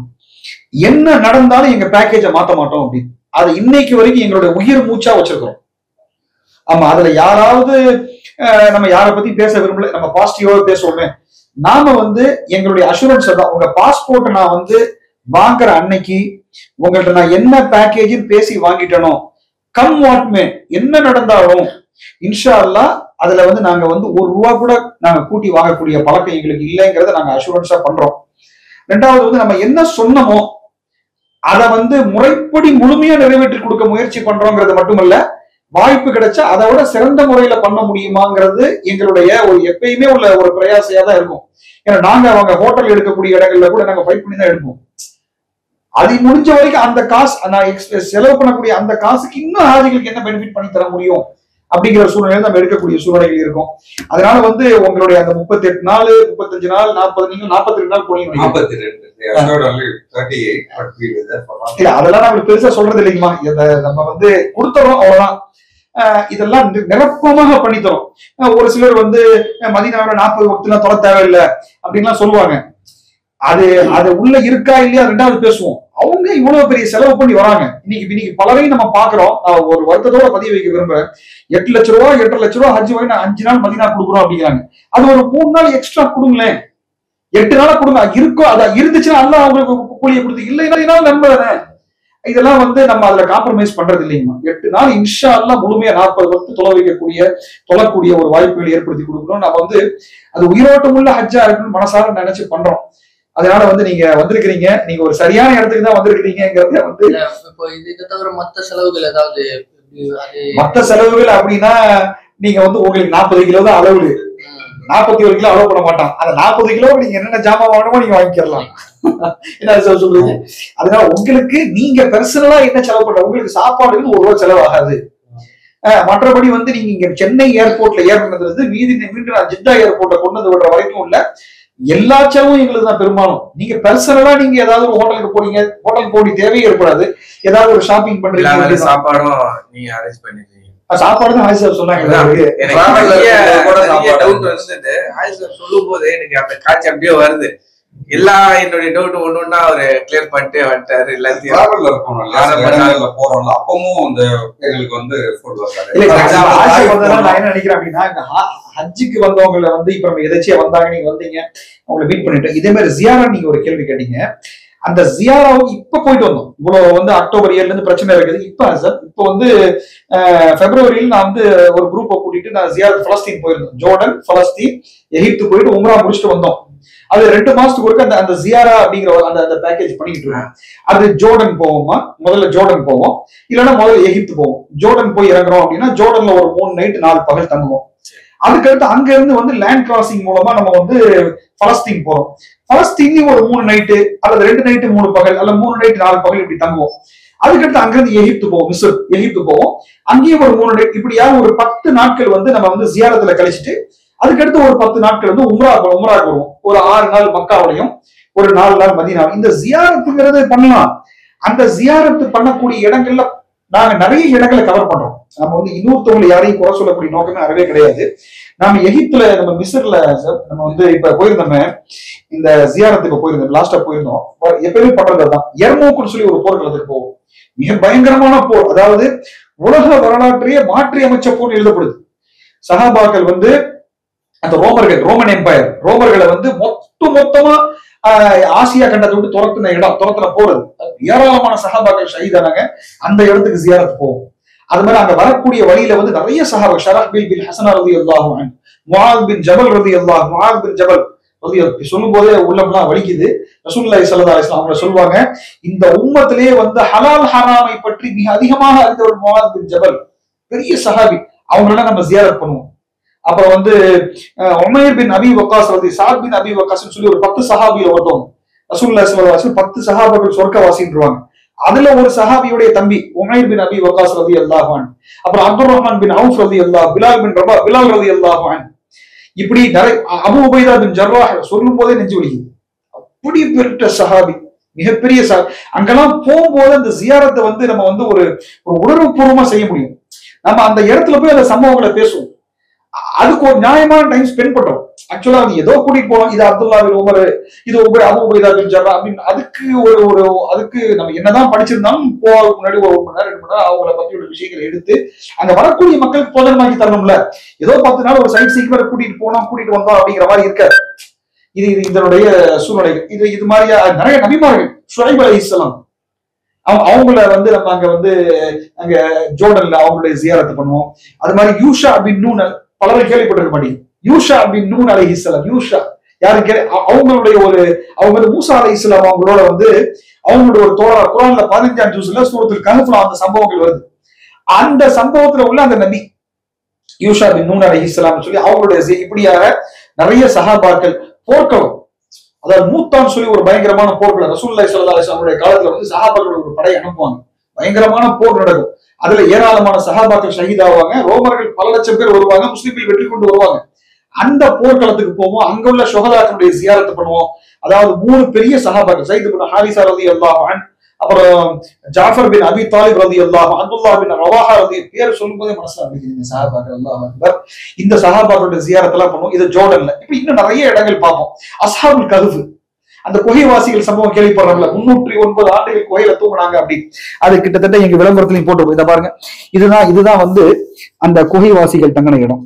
என்ன நடந்தாலும் எங்க பேக்கேஜை மாத்த மாட்டோம் அப்படின்னு அது இன்னைக்கு வரைக்கும் எங்களுடைய உயிர் மூச்சா வச்சிருக்கிறோம் ஆமா அதுல யாராவது அஹ், நம்ம யாரை பத்தி பேச விரும்பல நம்ம பாசிட்டிவாவே பேசுவோமே நாம வந்து எங்களுடைய அஷூரன்ஸ் தான் உங்க பாஸ்போர்ட் நான் வந்து வாங்குற அன்னைக்கு உங்கள்ட்ட நான் என்ன பேக்கேஜ்னு பேசி வாங்கிட்டனோ கம் வாட்மே என்ன நடந்தாலும் இன்ஷா அல்லாஹ் அதுல வந்து நாங்க வந்து ஒரு ரூபா கூட நாங்க கூட்டி வாங்கக்கூடிய பழக்கம் எங்களுக்கு இல்லைங்கிறத நாங்க அஷூரன்ஸா பண்றோம் ரெண்டாவது வந்து நம்ம என்ன சொன்னமோ அதை வந்து முறைப்படி முழுமையா நிறைவேற்றி கொடுக்க முயற்சி பண்றோங்கிறது மட்டுமல்ல வாய்ப்பு கிடைச்சா அதை விட சிறந்த முறையில பண்ண முடியுமாங்கிறது எங்களுடைய ஒரு எப்பயுமே உள்ள ஒரு பிரயாசையா தான் இருக்கும் ஏன்னா நாங்க அவங்க ஹோட்டல் எடுக்கக்கூடிய இடங்கள்ல கூட நாங்க ஃபைட் பண்ணி தான் எடுப்போம் அது முடிஞ்ச வரைக்கும் அந்த காசு நான் ex- செலவு பண்ணக்கூடிய அந்த காசுக்கு இன்னும் ஹாஜிகளுக்கு என்ன பெனிஃபிட் பண்ணி தர முடியும் அப்படிங்கிற சூழ்நிலையில நம்ம எடுக்கக்கூடிய சூழ்நிலைகள் இருக்கும் அதனால வந்து உங்களுடைய அந்த முப்பத்தி எட்டு நாள் முப்பத்தஞ்சு நாள் நாற்பது நீங்க நாற்பத்தி ரெண்டு நாள் போனீங்க நாற்பத்தி ரெண்டு தேர்ட்டி எயிட் பட் வீடு இல்ல அதெல்லாம் நம்மளுக்கு பெருசா சொல்றது இல்லைங்கம்மா இத நம்ம வந்து கொடுத்துறோம் அவ்வளவுதான் அஹ் இதெல்லாம் நி- நிரப்பமாக பண்ணித்தரோம் அஹ் ஒரு சிலர் வந்து அஹ் மதினாவில நாற்பது வக்துலாம் தொலை தேவையில்லை அப்படின்லாம் சொல்லுவாங்க அது அது உள்ள இருக்கா இல்லையா ரெண்டாவது பேசுவோம் அவங்க இவ்வளவு பெரிய செலவு பண்ணி வராங்க இன்னைக்கு இன்னைக்கு பலரையும் நம்ம பாக்குறோம் நான் ஒரு வருத்தத்தோட பதிய வைக்க விரும்புறேன் எட்டு லட்ச ரூபா எட்டு லட்ச ரூபா ஹஜ் வாங்கி நான் அஞ்சு நாள் மதினா கொடுக்குறோம் அப்படிங்கிறாங்க அது ஒரு மூணு நாள் எக்ஸ்ட்ரா கொடுங்களேன் எட்டு நாளா கொடுங்க இருக்கோ அது இருந்துச்சுன்னா அல்ல அவங்களுக்கு கூலியை கொடுத்து இல்லைன்னா நம்ப தானே இதெல்லாம் வந்து நம்ம அதுல காம்ப்ரமைஸ் பண்றது இல்லைங்கம்மா எட்டு நாள் இன்ஷா அல்லாஹ் முழுமையா நாற்பது வருஷம் தொலை வைக்கக்கூடிய தொழக்கூடிய ஒரு வாய்ப்புகளை ஏற்படுத்தி கொடுக்கணும் நம்ம வந்து அது உயிரோட்டம் உள்ள ஹஜ்ஜா இருக்குன்னு மனசார நினைச்சு பண்றோம் அதனால வந்து நீங்க வந்திருக்கிறீங்க நீங்க ஒரு சரியான இடத்துக்கு தான் வந்திருக்கிறீங்கிறத வந்து இல்ல இப்போ இது இதை தவிர மத்த செலவுகள் ஏதாவது எப்படி அது மத்த செலவுகள் அப்படின்னா நீங்க வந்து உங்களுக்கு நாற்பது கிலோ தான் அளவு ம், நாற்பத்தி ஒரு கிலோ அளவு பண்ண மாட்டான் அந்த நாற்பது கிலோ நீங்க என்னென்ன ஜாமான் வாங்கணுமோ நீங்க வாங்கிக்கலாம் என்ன சார் சொல்றீங்க அதனால உங்களுக்கு நீங்க பர்சனலா என்ன செலவு பண்ற உங்களுக்கு சாப்பாடுக்கு ஒரு ரூபா செலவாகாது அஹ் மற்றபடி வந்து நீங்க இங்க சென்னை ஏர்போர்ட்ல ஏறினதுல இருந்து மீதி மீண்டும் நான் ஜித்தா ஏர்போர்ட்ல கொண்டு வந்து விடுற வரைக்கும் உள்ள எல்லா செலவும் எங்களுக்கு தான் பெரும்பாலும் நீங்க பர்சனலா நீங்க ஏதாவது ஒரு ஹோட்டலுக்கு போறீங்க ஹோட்டல் போடி தேவையே ஏற்படாது ஏதாவது ஒரு ஷாப்பிங் எல்லா பண்றீங்க வேலை அப்படின்னா- சாப்பாடும் நீங்க அரேஞ்ச் பண்ணிருக்கீங்க சாப்பாடு தான் ஹாய் சார் சொன்னாங்க அதான். எனக்கு. எனக்கு Travel நிறைய கூட நிறைய சாப்பாடு. டவுட் வந்தது ஆயிஷா சொல்லும் போது எனக்கு அந்த காட்சி அப்படியே வருது எல்லா என்னுடைய டவுட் ஒண்ணு ஒண்ணா அவரு கிளியர் பண்ணிட்டு வந்துட்டாரு எல்லாத்தையும் டிராவல்ல இருக்கோம் இல்லையா ஆமா, சில இடங்கள்ல போறோம்ல அப்பவும் அந்த எங்களுக்கு வந்து ஃபுட் இல்ல இப்ப வர்றாரு நான் ஆட்சி வந்ததுனால நான் என்ன நினைக்கிறேன் அப்படின்னா இந்த ஹா- ஹஜ்ஜுக்கு வந்தவங்கள வந்து இப்ப நம்ம எதாச்சியா வந்தாங்க நீங்க வந்தீங்க அவங்கள மீட் பண்ணிட்டு இதே மாதிரி ஜியாரா நீங்க ஒரு கேள்வி கேட்டீங்க அந்த ஜியாராவும் இப்ப போயிட்டு வந்தோம் இவ்வளவு வந்து அக்டோபர் ஏழுல இருந்து பிரச்சனை இருக்குது இப்ப சார் இப்ப வந்து அஹ், பிப்ரவரியில் நான் வந்து ஒரு குரூப்பை கூட்டிட்டு நான் ஜியாரத் பலஸ்தீன் போயிருந்தோம் ஜோர்டன் பலஸ்தீன் எகிப்து போயிட்டு உம்ரா முடிச்சுட்டு வந்தோம் அது ரெண்டு மாசத்துக்கு ஒருக்க அந்த அந்த ஜியாரா அப்படிங்கிற ஒரு அந்த அந்த பேக்கேஜ் பண்ணிட்டு இருக்கோம் அது ஜோர்டன் போவோமா முதல்ல ஜோர்டன் போவோம் இல்லைன்னா முதல்ல எகிப்து போவோம் ஜோர்டன் போய் இறங்குறோம் அப்படின்னா ஜோர்டன்ல ஒரு மூணு நைட் நாலு பகல் தங்குவோம் அதுக்கடுத்து அங்க இருந்து வந்து லேண்ட் கிராசிங் மூலமா நம்ம வந்து பலஸ்தீன் போறோம் பலஸ்தீன்லயும் ஒரு மூணு நைட்டு அல்லது ரெண்டு நைட்டு மூணு பகல் அல்ல மூணு நைட்டு நாலு பகல் இப்படி தங்குவோம் அதுக்கடுத்து அங்கிருந்து எகிப்து போவோம் மிஸ்ர் எகிப்து போவோம் அங்கேயும் ஒரு மூணு நைட் இப்படியா ஒரு பத்து நாட்கள் வந்து நம்ம வந்து ஜியாரத்துல கழிச்சிட்டு அதுக்கடுத்து ஒரு பத்து நாட்கள் வந்து உம்ரா உம்ரா வருவோம் ஒரு ஆறு நாள் மக்காவிலையும் ஒரு நாலு நாள் மதினா இந்த ஜியாரத்துங்கிறது பண்ணலாம் அந்த ஜியாரத்து பண்ணக்கூடிய இடங்கள்ல நாங்க நிறைய இடங்களை கவர் பண்றோம் நம்ம வந்து இன்னொருத்தவங்களை யாரையும் குறை சொல்லக்கூடிய நோக்கமே அறவே கிடையாது நாம எகிப்துல நம்ம மிஸ்ர்ல சார் நம்ம வந்து இப்ப போயிருந்தோமே இந்த ஜியாரத்துக்கு போயிருந்தோம் லாஸ்டா போயிருந்தோம் எப்பயுமே பண்றது அதுதான் எர்மோக்குன்னு சொல்லி ஒரு போர்க்களத்துக்கு போவோம் மிக பயங்கரமான போர் அதாவது உலக வரலாற்றையே மாற்றி அமைச்ச போர் எழுதப்படுது சஹாபாக்கள் வந்து அந்த ரோமர்கள் ரோமன் எம்பையர் ரோமர்களை வந்து மொத்த மொத்தமா ஆஹ், ஆசியா கண்டத்தை விட்டு துரத்துன இடம் துரத்துன போறது ஏராளமான சஹாபாக்கள் ஷஹீதானாங்க அந்த இடத்துக்கு ஜியாரத் போவோம் அது மாதிரி அங்க வரக்கூடிய வழியில வந்து நிறைய சஹாபா ஷரஹ் பில் பின் ஹசனா ரதி அல்லாஹு முஆத் பின் ஜபல் ரதி அல்லாஹ் முஆத் பின் ஜபல் ரதி சொல்லும் போதே உள்ளம்லாம் வலிக்குது ரசூலுல்லாஹி ஸல்லல்லாஹு அலைஹி வஸல்லம் அவங்க சொல்லுவாங்க இந்த உம்மத்திலே வந்து ஹலால் ஹராமை பற்றி மிக அதிகமாக அறிந்தவர் முஆத் பின் ஜபல் பெரிய சஹாபி அவங்கள நம்ம ஜியாரத் பண்ணுவோம் அப்புறம் வந்து அஹ், உமைர் பின் அபி வக்காஸ் ரதி சாத் பின் அபி வக்காஸ்னு சொல்லி ஒரு பத்து சஹாபியில ஒருத்தவங்க ரசூலுல்லாஹி ஸல்லல்லாஹு அலைஹி வஸல்லம் பத்து சஹாபாக்கள் சொர்க்கவாசின்றாங்க அதுல ஒரு சஹாபியுடைய தம்பி உமைர் பின் அபி வக்காஸ் ரதி அல்லாஹான் அப்புறம் அப்துல் ரஹ்மான் பின் அவுஃப் ரதி அல்லாஹ் பிலால் பின் ரபா பிலால் ரதி அல்லாஹான் இப்படி நிறைய அ- அபு உபைதா பின் ஜர்ராஹ் சொல்லும் போதே நெஞ்சு வலிக்குது அப்படி பெருட்ட சஹாபி மிகப்பெரிய சஹா அங்கெல்லாம் போகும்போது அந்த ஜியாரத்தை வந்து நம்ம வந்து ஒரு ஒரு உணர்வுபூர்வமா செய்ய முடியும் நம்ம அந்த இடத்துல போய் அந்த சம்பவங்களை பேசுவோம் அ- அதுக்கு ஒரு நியாயமான டைம் ஸ்பெண்ட் பண்றோம் ஆக்சுவலா அது ஏதோ கூட்டிட்டு போனோம் இது அப்துல்லா பின் உமர் இது உபை அபு உபைதா பின் ஜர்ரா அப்படின்னு அதுக்கு ஒரு ஒரு அதுக்கு நம்ம என்னதான் படிச்சிருந்தாலும் போறதுக்கு முன்னாடி ஒரு ஒரு மணி நேரம் ரெண்டு மணி நேரம் அவங்கள பத்தியோட விஷயங்களை எடுத்து அங்க வரக்கூடிய மக்களுக்கு போதனமாக்கி தரணும்ல ஏதோ பத்து நாள் ஒரு சைட் சீக்கிரம் கூட்டிட்டு போனோம் கூட்டிட்டு வந்தோம் அப்படிங்கிற மாதிரி இருக்காது இது இது இதனுடைய சூழ்நிலைகள் இது இது மாதிரியா நிறைய நபிமார்கள் ஷுரைப் அலை இஸ்லாம் அவங்க அவங்கள வந்து நம்ம அங்க வந்து அங்க ஜோர்டன்ல அவங்களுடைய ஜியாரத்து பண்ணுவோம் அது மாதிரி யூஷா பின் நூன் அல்- பலரும் கேள்விப்பட்டிருக்க மாட்டீங்க யூஷா பின் நூன் அலை இஸ்லாம் யூஷா யாரு கே அ- அவங்களுடைய ஒரு அவங்க வந்து மூசா அலை இஸ்லாம் அவங்களோட வந்து அவங்களுடைய ஒரு தோழர் குரான்ல பதினஞ்சாம் ஜூஸ்ல சூரத்தில் கஹஃப்ல அந்த சம்பவங்கள் வருது அந்த சம்பவத்துல உள்ள அந்த நபி யூஷா பின் நூன் அலை இஸ்லாம் சொல்லி அவங்களுடைய சி- இப்படியாக நிறைய சஹாபாக்கள் போர்க்களம் அதாவது மூத்தான் சொல்லி ஒரு பயங்கரமான போர்கள் ரசூல்லா சல்லா அலிஸ்லாமுடைய காலத்துல வந்து சஹாபாக்கள் ஒரு படை அனுப்புவாங்க பயங்கரமான போர் நடக்கும் அதுல ஏராளமான சஹாபாக்கள் ஷஹீதாவாங்க ரோமர்கள் பல லட்சம் பேர் வருவாங்க முஸ்லிம்கள் வெற்றி கொண்டு வருவாங்க அந்த போர்க்களத்துக்கு போவோம் அங்க உள்ள சுகதாக்களுடைய ஜியாரத்து பண்ணுவோம் அதாவது மூணு பெரிய சஹாபாக்கள் சைது பின் ஹாரிசா ரதி அல்லாஹ் அப்புறம் ஜாஃபர் பின் அபி தாலிப் ரதி அல்லாஹ் அப்துல்லா பின் ரவாஹா ரதி பேர் சொல்லும்போதே மனசுல அடிக்குது சஹாபாக்கள் அல்லாஹ் அக்பர் இந்த சஹாபாக்களுடைய ஜியாரத்தெல்லாம் பண்ணுவோம் இது ஜோர்டன்ல இப்ப இன்னும் நிறைய இடங்கள் பார்ப்போம் அஸ்ஹாபுல் கஹ்ஃப் அந்த குகைவாசிகள் சம்பவம் கேள்விப்படுறோம்ல முன்னூற்றி ஒன்பது ஆண்டுகள் குகையில தூங்குனாங்க அப்படி அது கிட்டத்தட்ட எங்க விளம்பரத்திலையும் போட்டு இதை பாருங்க இதுதான் இதுதான் வந்து அந்த குகைவாசிகள் தங்கின இடம்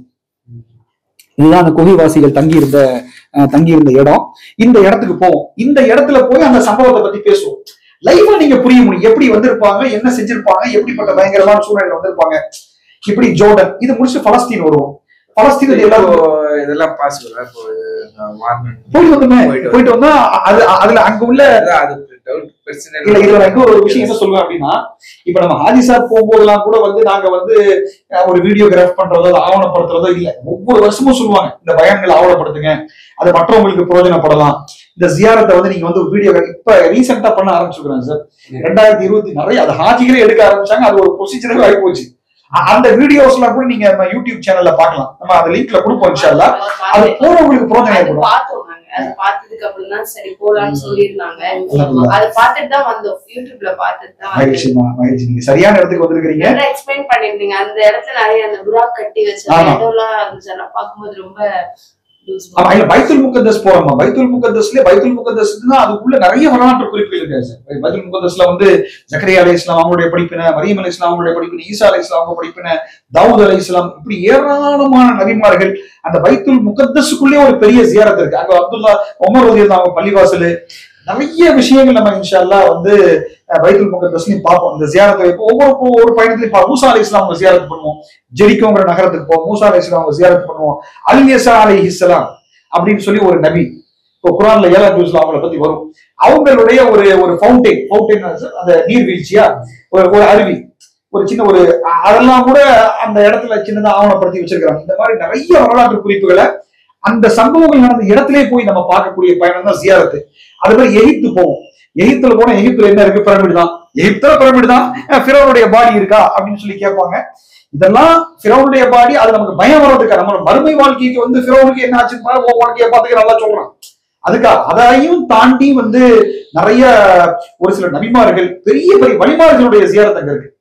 இதுதான் அந்த குகைவாசிகள் தங்கி இருந்த தங்கி இருந்த இடம் இந்த இடத்துக்கு போவோம் இந்த இடத்துல போய் அந்த சம்பவத்தை பத்தி பேசுவோம் லைவா நீங்க புரிய முடியும் எப்படி வந்திருப்பாங்க என்ன செஞ்சிருப்பாங்க எப்படிப்பட்ட பயங்கரமான சூழ்நிலை வந்திருப்பாங்க இப்படி ஜோர்டன் இது முடிச்சு பலஸ்தீன் வருவோம் பலஸ்தீன் இப்போ எல்லாரும் இதெல்லாம் பாசிபிள் இப்போ நான் மாறணும் போயிட்டு வந்தோமே போயிட்டு போயிட்டு வந்தா அது அதுல அங்க உள்ள அதான் அது டவுட் பிரச்சனை இல்ல இதுல நான் இன்னொரு ஒரு விஷயம் என்ன சொல்லுவேன் அப்படின்னா இப்ப நம்ம ஹாஜிசா போகும்போதெல்லாம் கூட வந்து நாங்க வந்து அஹ், ஒரு வீடியோகிராஃப் பண்றதோ அதை ஆவணப்படுத்துறதோ இல்ல ஒவ்வொரு வருஷமும் சொல்லுவாங்க இந்த பயன்களை ஆவணப்படுத்துங்க அது மற்றவங்களுக்கு பிரயோஜனப்படலாம் இந்த ஜியாரத்தை வந்து நீங்க வந்து வீடியோ இப்ப ரீசெண்டா பண்ண ஆரம்பிச்சிருக்கிறேன் சார் ரெண்டாயிரத்தி இருபத்தி நிறைய அது ஹாஜிகளே எடுக்க ஆரம்பிச்சாங்க அது ஒரு ப்ரொசீஜரே ஆகி போச்சு அ- அந்த வீடியோஸ் எல்லாம் கூட நீங்க நம்ம யூடியூப் சேனல்ல பார்க்கலாம் நம்ம அந்த லிங்க்ல கொடுப்போம் இன்ஷால்லா அது போறவங்களுக்கு பிரோஜனம் அது ஏற்படும் பார்த்தோம் நாங்க அது பார்த்ததுக்கு அப்புறம் தான் சரி போலாம்னு சொல்லியிருந்தாங்க அல்ஹம்துலில்லாஹ். அது பார்த்துட்டு தான் வந்தோம் யூடியூப்ல பார்த்துட்டு தான் மகிழ்ச்சிமா மகிழ்ச்சி நீங்க சரியான இடத்துக்கு வந்திருக்கிறீங்க நல்லா எக்ஸ்பிளைன் பண்ணிருந்தீங்க அந்த இடத்துல நிறைய அந்த புறா கட்டி வச்ச ஆமா. இடம்லாம் இருந்துச்சு அதெல்லாம் பார்க்கும்போது ரொம்ப ஆமா இல்ல பைத்துல் முகத்தஸ் போறோமா பைத்துல் முகத்தஸ்ல பைத்துல் முகத்தஸ்னா அதுக்குள்ள நிறைய வரலாற்று குறிப்புகள் இருக்கு சார் பைத்துல் முகத்தஸ்ல வந்து ஜக்கரியா அலை இஸ்லாம் அவங்களுடைய படிப்பின மரியம் அலை இஸ்லாம் அவங்களுடைய படிப்பின ஈசா அலை இஸ்லாம் அவங்க படிப்பின தாவூத் அலை இஸ்லாம் இப்படி ஏராளமான நபிமார்கள் அந்த பைத்துல் முகத்தஸுக்குள்ளே ஒரு பெரிய ஜியாரத் இருக்கு அங்க அப்துல்லா உமர் ரதி அவங்க பள்ளிவாசல் நிறைய விஷயங்கள் நம்ம இன்ஷா அல்லாஹ் வந்து அஹ், பைத்துல் முகத்தஸ்லயும் பார்ப்போம் இந்த ஜியாரத்தை இப்போ ஒவ்வொரு ஒவ்வொரு பயணத்திலையும் பார்ப்போம். மூசா அலை இஸ்லாம் அவங்க ஜியாரத் பண்ணுவோம் ஜெரிக்கோங்கிற நகரத்துக்கு போவோம் மூசா அலை இஸ்லாம் அவங்க ஜியாரத் பண்ணுவோம் அலியசா அலை இஸ்லாம் அப்படின்னு சொல்லி ஒரு நபி இப்போ குரான்ல ஏழாம் ஜூஸ்ல அவங்கள பத்தி வரும் அவங்களுடைய ஒரு ஒரு ஃபவுண்டைன் ஃபவுண்டைன் அந்த நீர்வீழ்ச்சியா ஒரு ஒரு அருவி ஒரு சின்ன ஒரு அ- அதெல்லாம் கூட அந்த இடத்துல சின்னதா ஆவணப்படுத்தி வச்சிருக்காங்க இந்த மாதிரி நிறைய வரலாற்று குறிப்புகளை அந்த சம்பவங்கள் நடந்த இடத்திலே போய் நம்ம பார்க்கக்கூடிய பயணம் தான் ஜியாரத்து அது மாதிரி எகிப்து போவோம் எகிப்துல போனா எகிப்துல என்ன இருக்கு பிரமிடு தான் எகிப்துல பிரமிடு தான் பிறவருடைய பாடி இருக்கா அப்படின்னு சொல்லி கேட்பாங்க இதெல்லாம் பிறவனுடைய பாடி அது நமக்கு பயம் வர்றதுக்கா நம்ம மறுமை வாழ்க்கைக்கு வந்து பிறவனுக்கு என்ன ஆச்சுன்னு பாரு, உன் வாழ்க்கையை பார்த்துக்க நல்லா சொல்றான் அதுக்கா அதையும் தாண்டி வந்து நிறைய ஒரு சில நபிமார்கள் பெரிய பெரிய வழிமார்களுடைய ஜியாரத் அங்க இருக்கு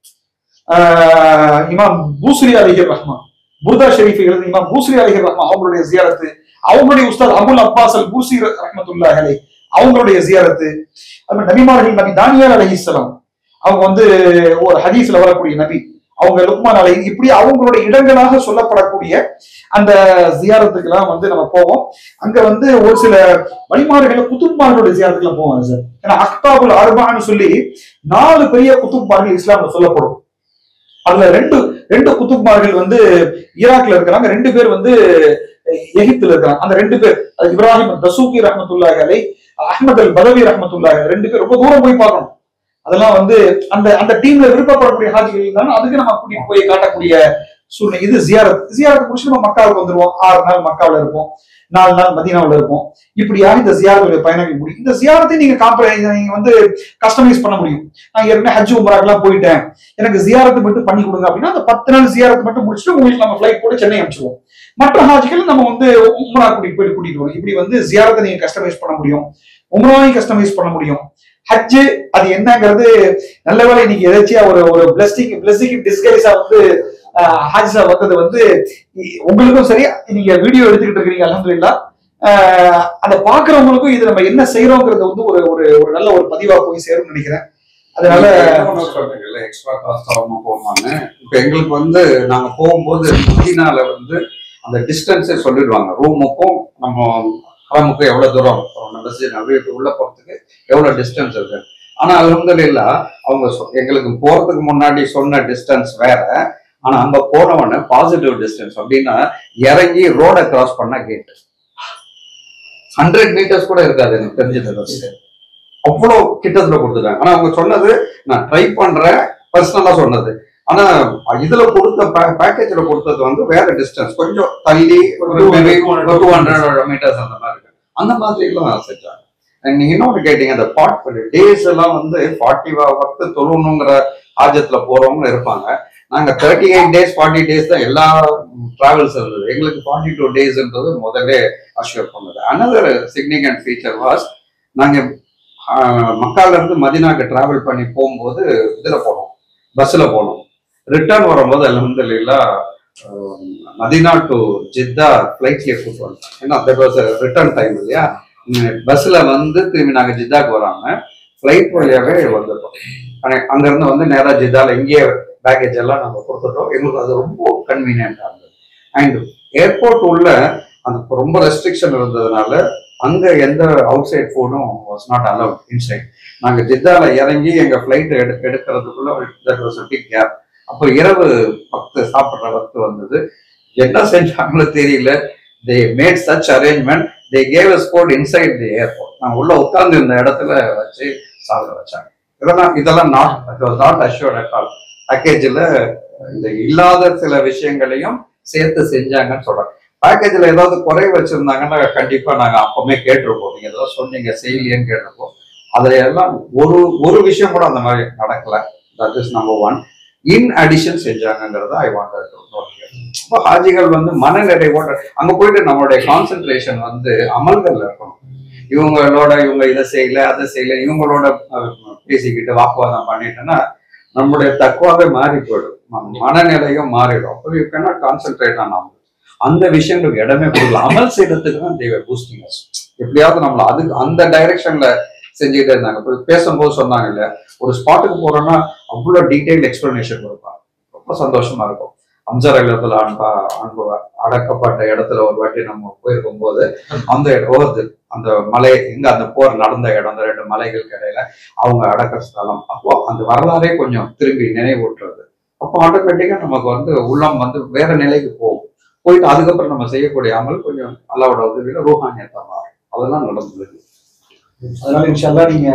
ஆஹ் இமாம் பூஸ்ரி அலிஹர் ரஹ்மான் புர்தா ஷெரீஃப் எழுது இமாம் பூஸ்ரி அலிஹர் ரஹ்மான் அவங்களுடைய ஜியாரத்து அவங்களுடைய உஸ்தாத் அபுல் அப்பாஸ் அல் பூசி ரஹ்மத்துல்லாஹ் அலை அவங்களுடைய ஜியாரத்து அது மாதிரி நபிமார்கள் நபி தானியார் அலைஹிஸ்ஸலாம் அவங்க வந்து ஒரு ஹதீஸ்ல வரக்கூடிய நபி அவங்க லுக்மான் அலை இப்படி அவங்களுடைய இடங்களாக சொல்லப்படக்கூடிய அந்த ஜியாரத்துக்கெல்லாம் வந்து நம்ம போவோம் அங்க வந்து ஒரு சில வழிமாறுகளை குத்துப்மார்களுடைய ஜியாரத்துக்குலாம் போவாங்க சார் ஏன்னா அக்தாபுல் அர்பான்னு சொல்லி நாலு பெரிய குத்துப்மார்கள் இஸ்லாம்ல சொல்லப்படும் அதுல ரெண்டு ரெண்டு குத்துப்மார்கள் வந்து ஈராக்ல இருக்கிறாங்க ரெண்டு பேர் வந்து எகிப்துல இருக்கிறாங்க அந்த ரெண்டு பேர் அது இப்ராஹிம் தசூகி ரஹமத்துல்லாஹி அலை அஹ்மத் அல் பதவி ரஹமத்துல்லாஹி அலை. ரெண்டு பேர் ரொம்ப தூரம் போய் பார்க்கணும் அதெல்லாம் வந்து அந்த அந்த டீம்ல விருப்பப்படக்கூடிய ஹாஜிகள் இருந்தாலும் அதுக்கு நம்ம கூட்டிட்டு போய் காட்டக்கூடிய சூழ்நிலை இது ஜியாரத் ஜியாரத் முடிச்சு நம்ம மக்காவுக்கு வந்துருவோம் ஆறு நாள் மக்காவுல இருப்போம் நாலு நாள் மதீனாவுல இருப்போம் இப்படியாக இந்த ஜியாரத்துடைய பயணங்கள் முடியும் இந்த ஜியாரத்தை நீங்க காம்ப நீங்க வந்து கஸ்டமைஸ் பண்ண முடியும் நான் ஏற்கனவே ஹஜ் உமராக்கெல்லாம் போயிட்டேன் எனக்கு ஜியாரத்து மட்டும் பண்ணி கொடுங்க அப்படின்னா அந்த பத்து நாள் ஜியாரத்து மட்டும் முடிச்சுட்டு உங்களுக்கு நம்ம ஃபிளைட் போட்டு சென்னை அனுப்பிச்சிடுவோம் மற்ற ஹாஜிகள் நம்ம வந்து உம்ரா கூட்டிட்டு போயிட்டு கூட்டிட்டு வரோம் இப்படி வந்து ஜியாரத்தை நீங்க கஸ்டமைஸ் பண்ண முடியும் உம்ராவையும் கஸ்டமைஸ் பண்ண முடியும் ஹஜ் அது என்னங்கிறது நல்ல வேளை இன்னைக்கு எதாச்சியா ஒரு ஒரு பிளஸ்டிங் பிளஸ்டிங் டிஸ்கைஸா வந்து ஹாஜ்ஸா வந்தது வந்து இ- உங்களுக்கும் சரியா நீங்க வீடியோ எடுத்துக்கிட்டு இருக்கிறீங்க அலமதுல்லா அதை பாக்குறவங்களுக்கும் இது நம்ம என்ன செய்யறோங்கிறது வந்து ஒரு ஒரு ஒரு நல்ல ஒரு பதிவா போய் சேரும்னு நினைக்கிறேன் அதனால சொல்றீங்கல்ல எக்ஸ்ட்ரா காஸ்ட் ஆகாம போமான்னு இப்ப எங்களுக்கு வந்து நாங்க போகும்போது மதீனால வந்து அந்த டிஸ்டன்ஸே சொல்லிடுவாங்க ரூமுக்கும் நம்ம ஹரமுக்கும் எவ்வளவு தூரம் மஸ்ஜித் நபிக்கு உள்ள போறதுக்கு எவ்வளவு டிஸ்டன்ஸ் இருக்கு ஆனா அல்ஹம்துலில்லா அவங்க சொ- எங்களுக்கு போறதுக்கு முன்னாடி சொன்ன டிஸ்டன்ஸ் வேற ஆனா அங்க போனவொடனே பாசிட்டிவ் டிஸ்டன்ஸ் அப்படின்னா இறங்கி ரோட கிராஸ் பண்ண கேட் ஹண்ட்ரட் மீட்டர்ஸ் கூட இருக்காது எனக்கு தெரிஞ்சது ஃபர்ஸ்ட் அவ்வளோ கிட்டத்துல கொடுத்துட்டாங்க ஆனா அவங்க சொன்னது நான் ட்ரை பண்றேன் பர்சனலா சொன்னது ஆனா இதுல கொடுத்த பேக்கேஜ்ல கொடுத்தது வந்து வேற டிஸ்டன்ஸ் கொஞ்சம் தள்ளி ஒரு டூ ஹண்ட்ரட் மீட்டர்ஸ் அந்த மாதிரி இருக்கு அந்த மாதிரி எல்லாம் செஞ்சாங்க And நீங்க இன்னொன்று கேட்டீங்க அந்த பாட் டேஸ் எல்லாம் வந்து ஃபார்ட்டி பத்து தொழுணுங்கிற ஆஜத்துல போறவங்க இருப்பாங்க நாங்க thirty eight days forty days தான் எல்லா டிராவல்ஸ் இருந்தது எங்களுக்கு ஃபார்ட்டி டூ டேஸ்ன்றது முதல்ல அஷ்யூர் பண்ணது அனதர் சிக்னிஃபிகண்ட் ஃபீச்சர் வாஸ் நாங்க ஆஹ், மக்கால இருந்து மதினாக்கு டிராவல் பண்ணி போகும்போது இதுல போனோம் பஸ்ல போனோம் ரிட்டர்ன் வரும்போது அலமதுல்லா மதினா டு ஜித்தா ஃபிளைட்லயே கூட்டு வந்தோம் ஏன்னா தட் வாஸ் ரிட்டர்ன் டைம் இல்லையா பஸ்ல வந்து திரும்பி நாங்க ஜித்தாக்கு வராம ஃபிளைட் வழியாவே வந்துட்டோம் ஆனா, அங்க இருந்து வந்து நேரா ஜித்தால இங்கேயே பேக்கேஜ் எல்லாம் நாங்க கொடுத்துட்டோம் எங்களுக்கு அது ரொம்ப கன்வீனியன்டா இருந்தது அண்ட் ஏர்போர்ட் உள்ள அந்த ரொம்ப ரெஸ்ட்ரிக்ஷன் இருந்ததுனால அங்க எந்த அவுட் சைட் ஃபுட்டும் வாஸ் நாட் அலவுட் இன்சைட் நாங்க ஜித்தால இறங்கி எங்க ஃபிளைட் எடு எடுக்கிறதுக்குள்ள தட் வாஸ் பிக் கேப் அப்போ இரவு பத்து சாப்பிட்ற வக்து வந்தது என்ன செஞ்சாங்களோ தெரியல they made such arrangement they gave us food inside the airport நான் உள்ள உட்கார்ந்து இருந்த இடத்துல வச்சு சாப்பிட வச்சாங்க இதெல்லாம் இதெல்லாம் not it was not assured at all பேக்கேஜில் இந்த இல்லாத சில விஷயங்களையும் சேர்த்து செஞ்சாங்கன்னு சொல்றேன் பேக்கேஜில் ஏதாவது குறை வச்சிருந்தாங்கன்னா கண்டிப்பா நாங்க அப்பவுமே கேட்டிருப்போம் நீங்க ஏதாவது சொன்னீங்க செய்யலையேன்னு கேட்டிருப்போம் அதுல எல்லாம் ஒரு ஒரு விஷயம் கூட அந்த மாதிரி நடக்கல that is number one in addition செஞ்சாங்கங்கிறத ஐ வாண்ட் இப்போ ஹாஜிகள் வந்து மனநிறைவோட அங்க போயிட்டு நம்மளுடைய கான்சென்ட்ரேஷன் வந்து அமல்கள்ல இருக்கணும் இவங்களோட இவங்க இதை செய்யல அதை செய்யல இவங்களோட அஹ், பேசிக்கிட்டு வாக்குவாதம் பண்ணிட்டோன்னா நம்முடைய தக்குவாவே மாறி போயிடும் ம- மனநிலையும் மாறிடும் அப்போ யூ கேனாட் கான்சென்ட்ரேட் ஆன் நம்ம அந்த விஷயங்களுக்கு இடமே கொடுக்கல அமல் செய்யறதுக்கு தான் தேவை பூஸ்டிங் எப்படியாவது நம்மள அது அந்த டைரக்ஷன்ல செஞ்சுக்கிட்டே இருந்தாங்க இப்ப பேசும்போது சொன்னாங்க இல்ல ஒரு ஸ்பாட்டுக்கு போறோம்னா அவ்வளோ டீடைல் எக்ஸ்பிளனேஷன் கொடுப்பாங்க ரொம்ப சந்தோஷமா இருக்கும் அம்சர் இல்லத்துல அன்பா அன்பு அடக்கப்பட்ட இடத்துல ஒரு வாட்டி நம்ம போயிருக்கும் போது அந்த ஓது அந்த மலை எங்க அந்த போர் நடந்த இடம் அந்த ரெண்டு மலைகளுக்கு இடையில அவங்க அடக்க ஸ்தலம் அப்போ அந்த வரலாறே கொஞ்சம் திரும்பி நினைவூட்டுறது அப்போ ஆட்டோமேட்டிக்கா நமக்கு வந்து உள்ளம் வந்து வேற நிலைக்கு போகும் போயிட்டு அதுக்கப்புறம் நம்ம செய்யக்கூடிய அமல் கொஞ்சம் அல்லாவோட உதவியில ரூஹானியத்தா மாறும் அதெல்லாம் நடந்தது அதனால இன்ஷால்லா நீங்க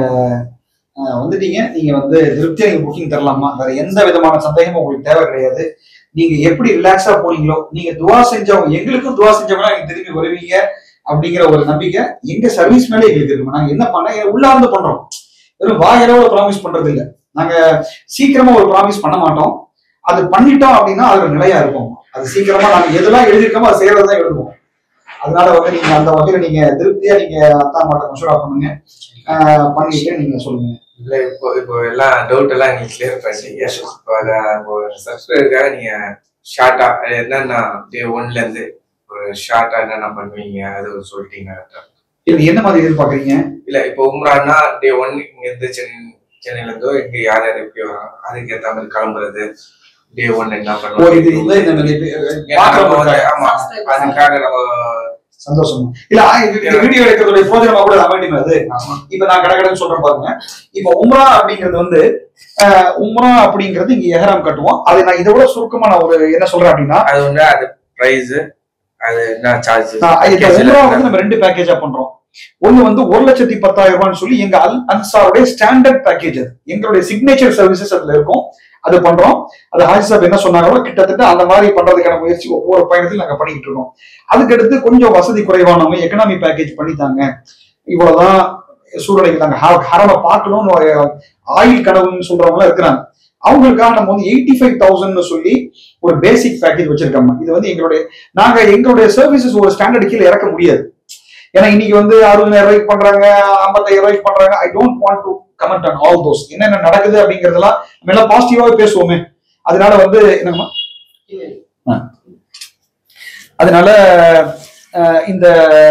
அஹ், வந்துட்டீங்க நீங்க வந்து திருப்தியா நீங்க புக்கிங் தரலாமா வேற எந்த விதமான சந்தேகமும் உங்களுக்கு தேவை கிடையாது நீங்க எப்படி ரிலாக்ஸா போனீங்களோ நீங்க துவா செஞ்சவங்க எங்களுக்கும் துவா செஞ்சவங்க நீங்க திரும்பி வருவீங்க அப்படிங்கிற ஒரு நம்பிக்கை எங்க சர்வீஸ் மேலே எங்களுக்கு இருக்கு நாங்க என்ன பண்ண உள்ளார்ந்து பண்றோம் வெறும் வாயளவுல ப்ராமிஸ் பண்றது இல்ல நாங்க சீக்கிரமா ஒரு ப்ராமிஸ் பண்ண மாட்டோம் அது பண்ணிட்டோம் அப்படின்னா அதுல நிலையா இருப்போம் அது சீக்கிரமா நாங்க எதெல்லாம் எழுதியிருக்கோமோ அதை செய்யறதுதான் எழுதுவோம் அதனால வந்து நீங்க அந்த வகையில நீங்க திருப்தியா நீங்க அத்தா மாட்ட மசூரா பண்ணுங்க ஆஹ் பண்ணிட்டு நீங்க சொல்லுங்க இல்ல இப்போ இப்போ எல்லாம் டவுட் எல்லாம் நீங்க கிளியர் பண்ணிட்டீங்க இப்போ அத ஒரு சப்ஸ்கிரைபருக்காக நீங்க ஷார்ட்டா என்னென்ன டே ஒன்ல இருந்து ஒரு ஷார்ட்டா என்னென்ன பண்ணுவீங்க அது ஒரு சொல்லிட்டீங்க இது என்ன மாதிரி எதிர்பார்க்கறீங்க இல்ல இப்போ உம்ரான்னா டே ஒன் இங்க இருந்து சென்னை சென்னையில இருந்தோ இங்க யார் யார் எப்படி வராங்க அதுக்கு ஏத்த மாதிரி கிளம்புறது டே ஒன் என்ன ஓ இது பண்ணுவோம் இல்ல இந்த மாதிரி இப்ப ஏன்னா நம்ம வந்து பாக்குறவங்க ஆமா அதுக்காக நம்ம சந்தோஷம் இல்ல ஆ, இது- இது வீடியோ எடுக்கிறதுடைய பிரோஜனமா கூட அமையும் அது இப்ப நான் கடகடன்னு சொல்றேன் பாருங்க இப்ப உம்ரா அப்படிங்கிறது வந்து ஆஹ், உம்ரா அப்படிங்கிறது இங்க எஹராம் கட்டுவோம் அது நான் இதை விட சுருக்கமா நான் ஒரு என்ன சொல்றேன் அப்படின்னா அது வந்து அது பிரைஸ் அது என்ன சார்ஜ் நான் இந்த உம்ரா வந்து நம்ம ரெண்டு பேக்கேஜா பண்றோம் ஒண்ணு வந்து ஒரு லட்சத்தி பத்தாயிரம் ரூபான்னு சொல்லி எங்க அல் அன்சாருடைய ஸ்டாண்டர்ட் பேக்கேஜ் அது எங்களுடைய சிக்னேச்சர் சர்வீசஸ் அதுல இருக்கும் அது பண்றோம் அது ஹாஜி சாப் என்ன சொன்னாங்களோ கிட்டத்தட்ட அந்த மாதிரி பண்றதுக்கான முயற்சி ஒவ்வொரு பயணத்திலும் நாங்க பண்ணிக்கிட்டு இருக்கோம் அதுக்கடுத்து கொஞ்சம் வசதி குறைவானவங்க எக்கனாமி பேக்கேஜ் பண்ணித்தாங்க இவ்வளவுதான் சூழ்நிலைக்கு தாங்க ஹரம பார்க்கணும்னு ஒரு ஆயில் கனவுன்னு சொல்றவங்க இருக்கிறாங்க அவங்களுக்காக நம்ம வந்து எயிட்டி ஃபைவ் தௌசண்ட்னு சொல்லி ஒரு பேசிக் பேக்கேஜ் வச்சிருக்கோம் இது வந்து எங்களுடைய நாங்க எங்களுடைய சர்வீசஸ் ஒரு ஸ்டாண்டர்ட் கீழே இறக்க முடியாது ஏன்னா இன்னைக்கு வந்து அறுபதாயிரம் ரூபாய்க்கு பண்றாங்க ஐம்பத்தாயிரம் ரூபாய்க்கு பண்றாங்க I don't want to comment on all those என்னென்ன நடக்குது அப்படிங்கறதெல்லாம் நம்ம எல்லாம் பாசிட்டிவாவே பேசுவோமே அதனால வந்து என்னங்கம்மா ஆ. அதனால அஹ், இந்த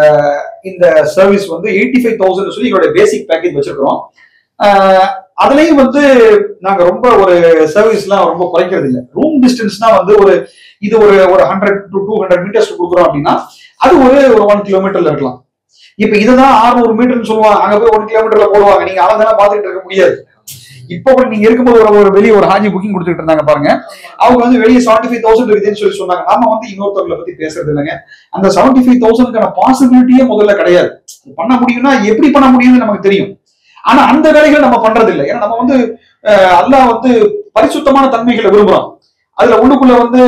இந்த சர்வீஸ் வந்து எயிட்டி ஃபைவ் தௌசண்ட் சொல்லி எங்களுடைய பேசிக் பேக்கேஜ் வச்சிருக்கிறோம் அஹ், அதுலயும் வந்து நாங்க ரொம்ப ஒரு சர்வீஸ்லாம் ரொம்ப குறைக்கிறது இல்லை ரூம் டிஸ்டன்ஸ்னா வந்து ஒரு இது ஒரு ஒரு hundred to two hundred meters கொடுக்குறோம் அப்படின்னா அது ஒரு ஒரு ஒன் கிலோமீட்டர்ல இருக்கலாம் இப்ப இதுதான் 600 மீட்டர்னு சொல்லுவாங்க அங்க போய் ஒன் கிலோமீட்டர்ல போடுவாங்க நீங்க அழகெல்லாம் பாத்துட்டு இருக்க முடியாது இப்போ கூட நீங்க இருக்கும்போது ஒரு ஒரு வெளியே ஒரு ஹாஜி புக்கிங் கொடுத்துட்டு இருந்தாங்க பாருங்க அவங்க வந்து வெளியே செவன்டி ஃபைவ் தௌசண்ட் இருக்குதுன்னு சொல்லி சொன்னாங்க நாம வந்து இன்னொருத்தவங்களை பத்தி பேசுறது இல்லைங்க அந்த செவன்டி ஃபைவ் தௌசண்ட்க்கான பாசிபிலிட்டியே முதல்ல கிடையாது அது பண்ண முடியும்னா எப்படி பண்ண முடியும்னு நமக்கு தெரியும் ஆனா அந்த வேலைகள் நம்ம பண்றது இல்லை ஏன்னா நம்ம வந்து அஹ், அல்லாஹ் வந்து பரிசுத்தமான தன்மைகளை விரும்புறோம் அதுல உள்ளுக்குள்ள வந்து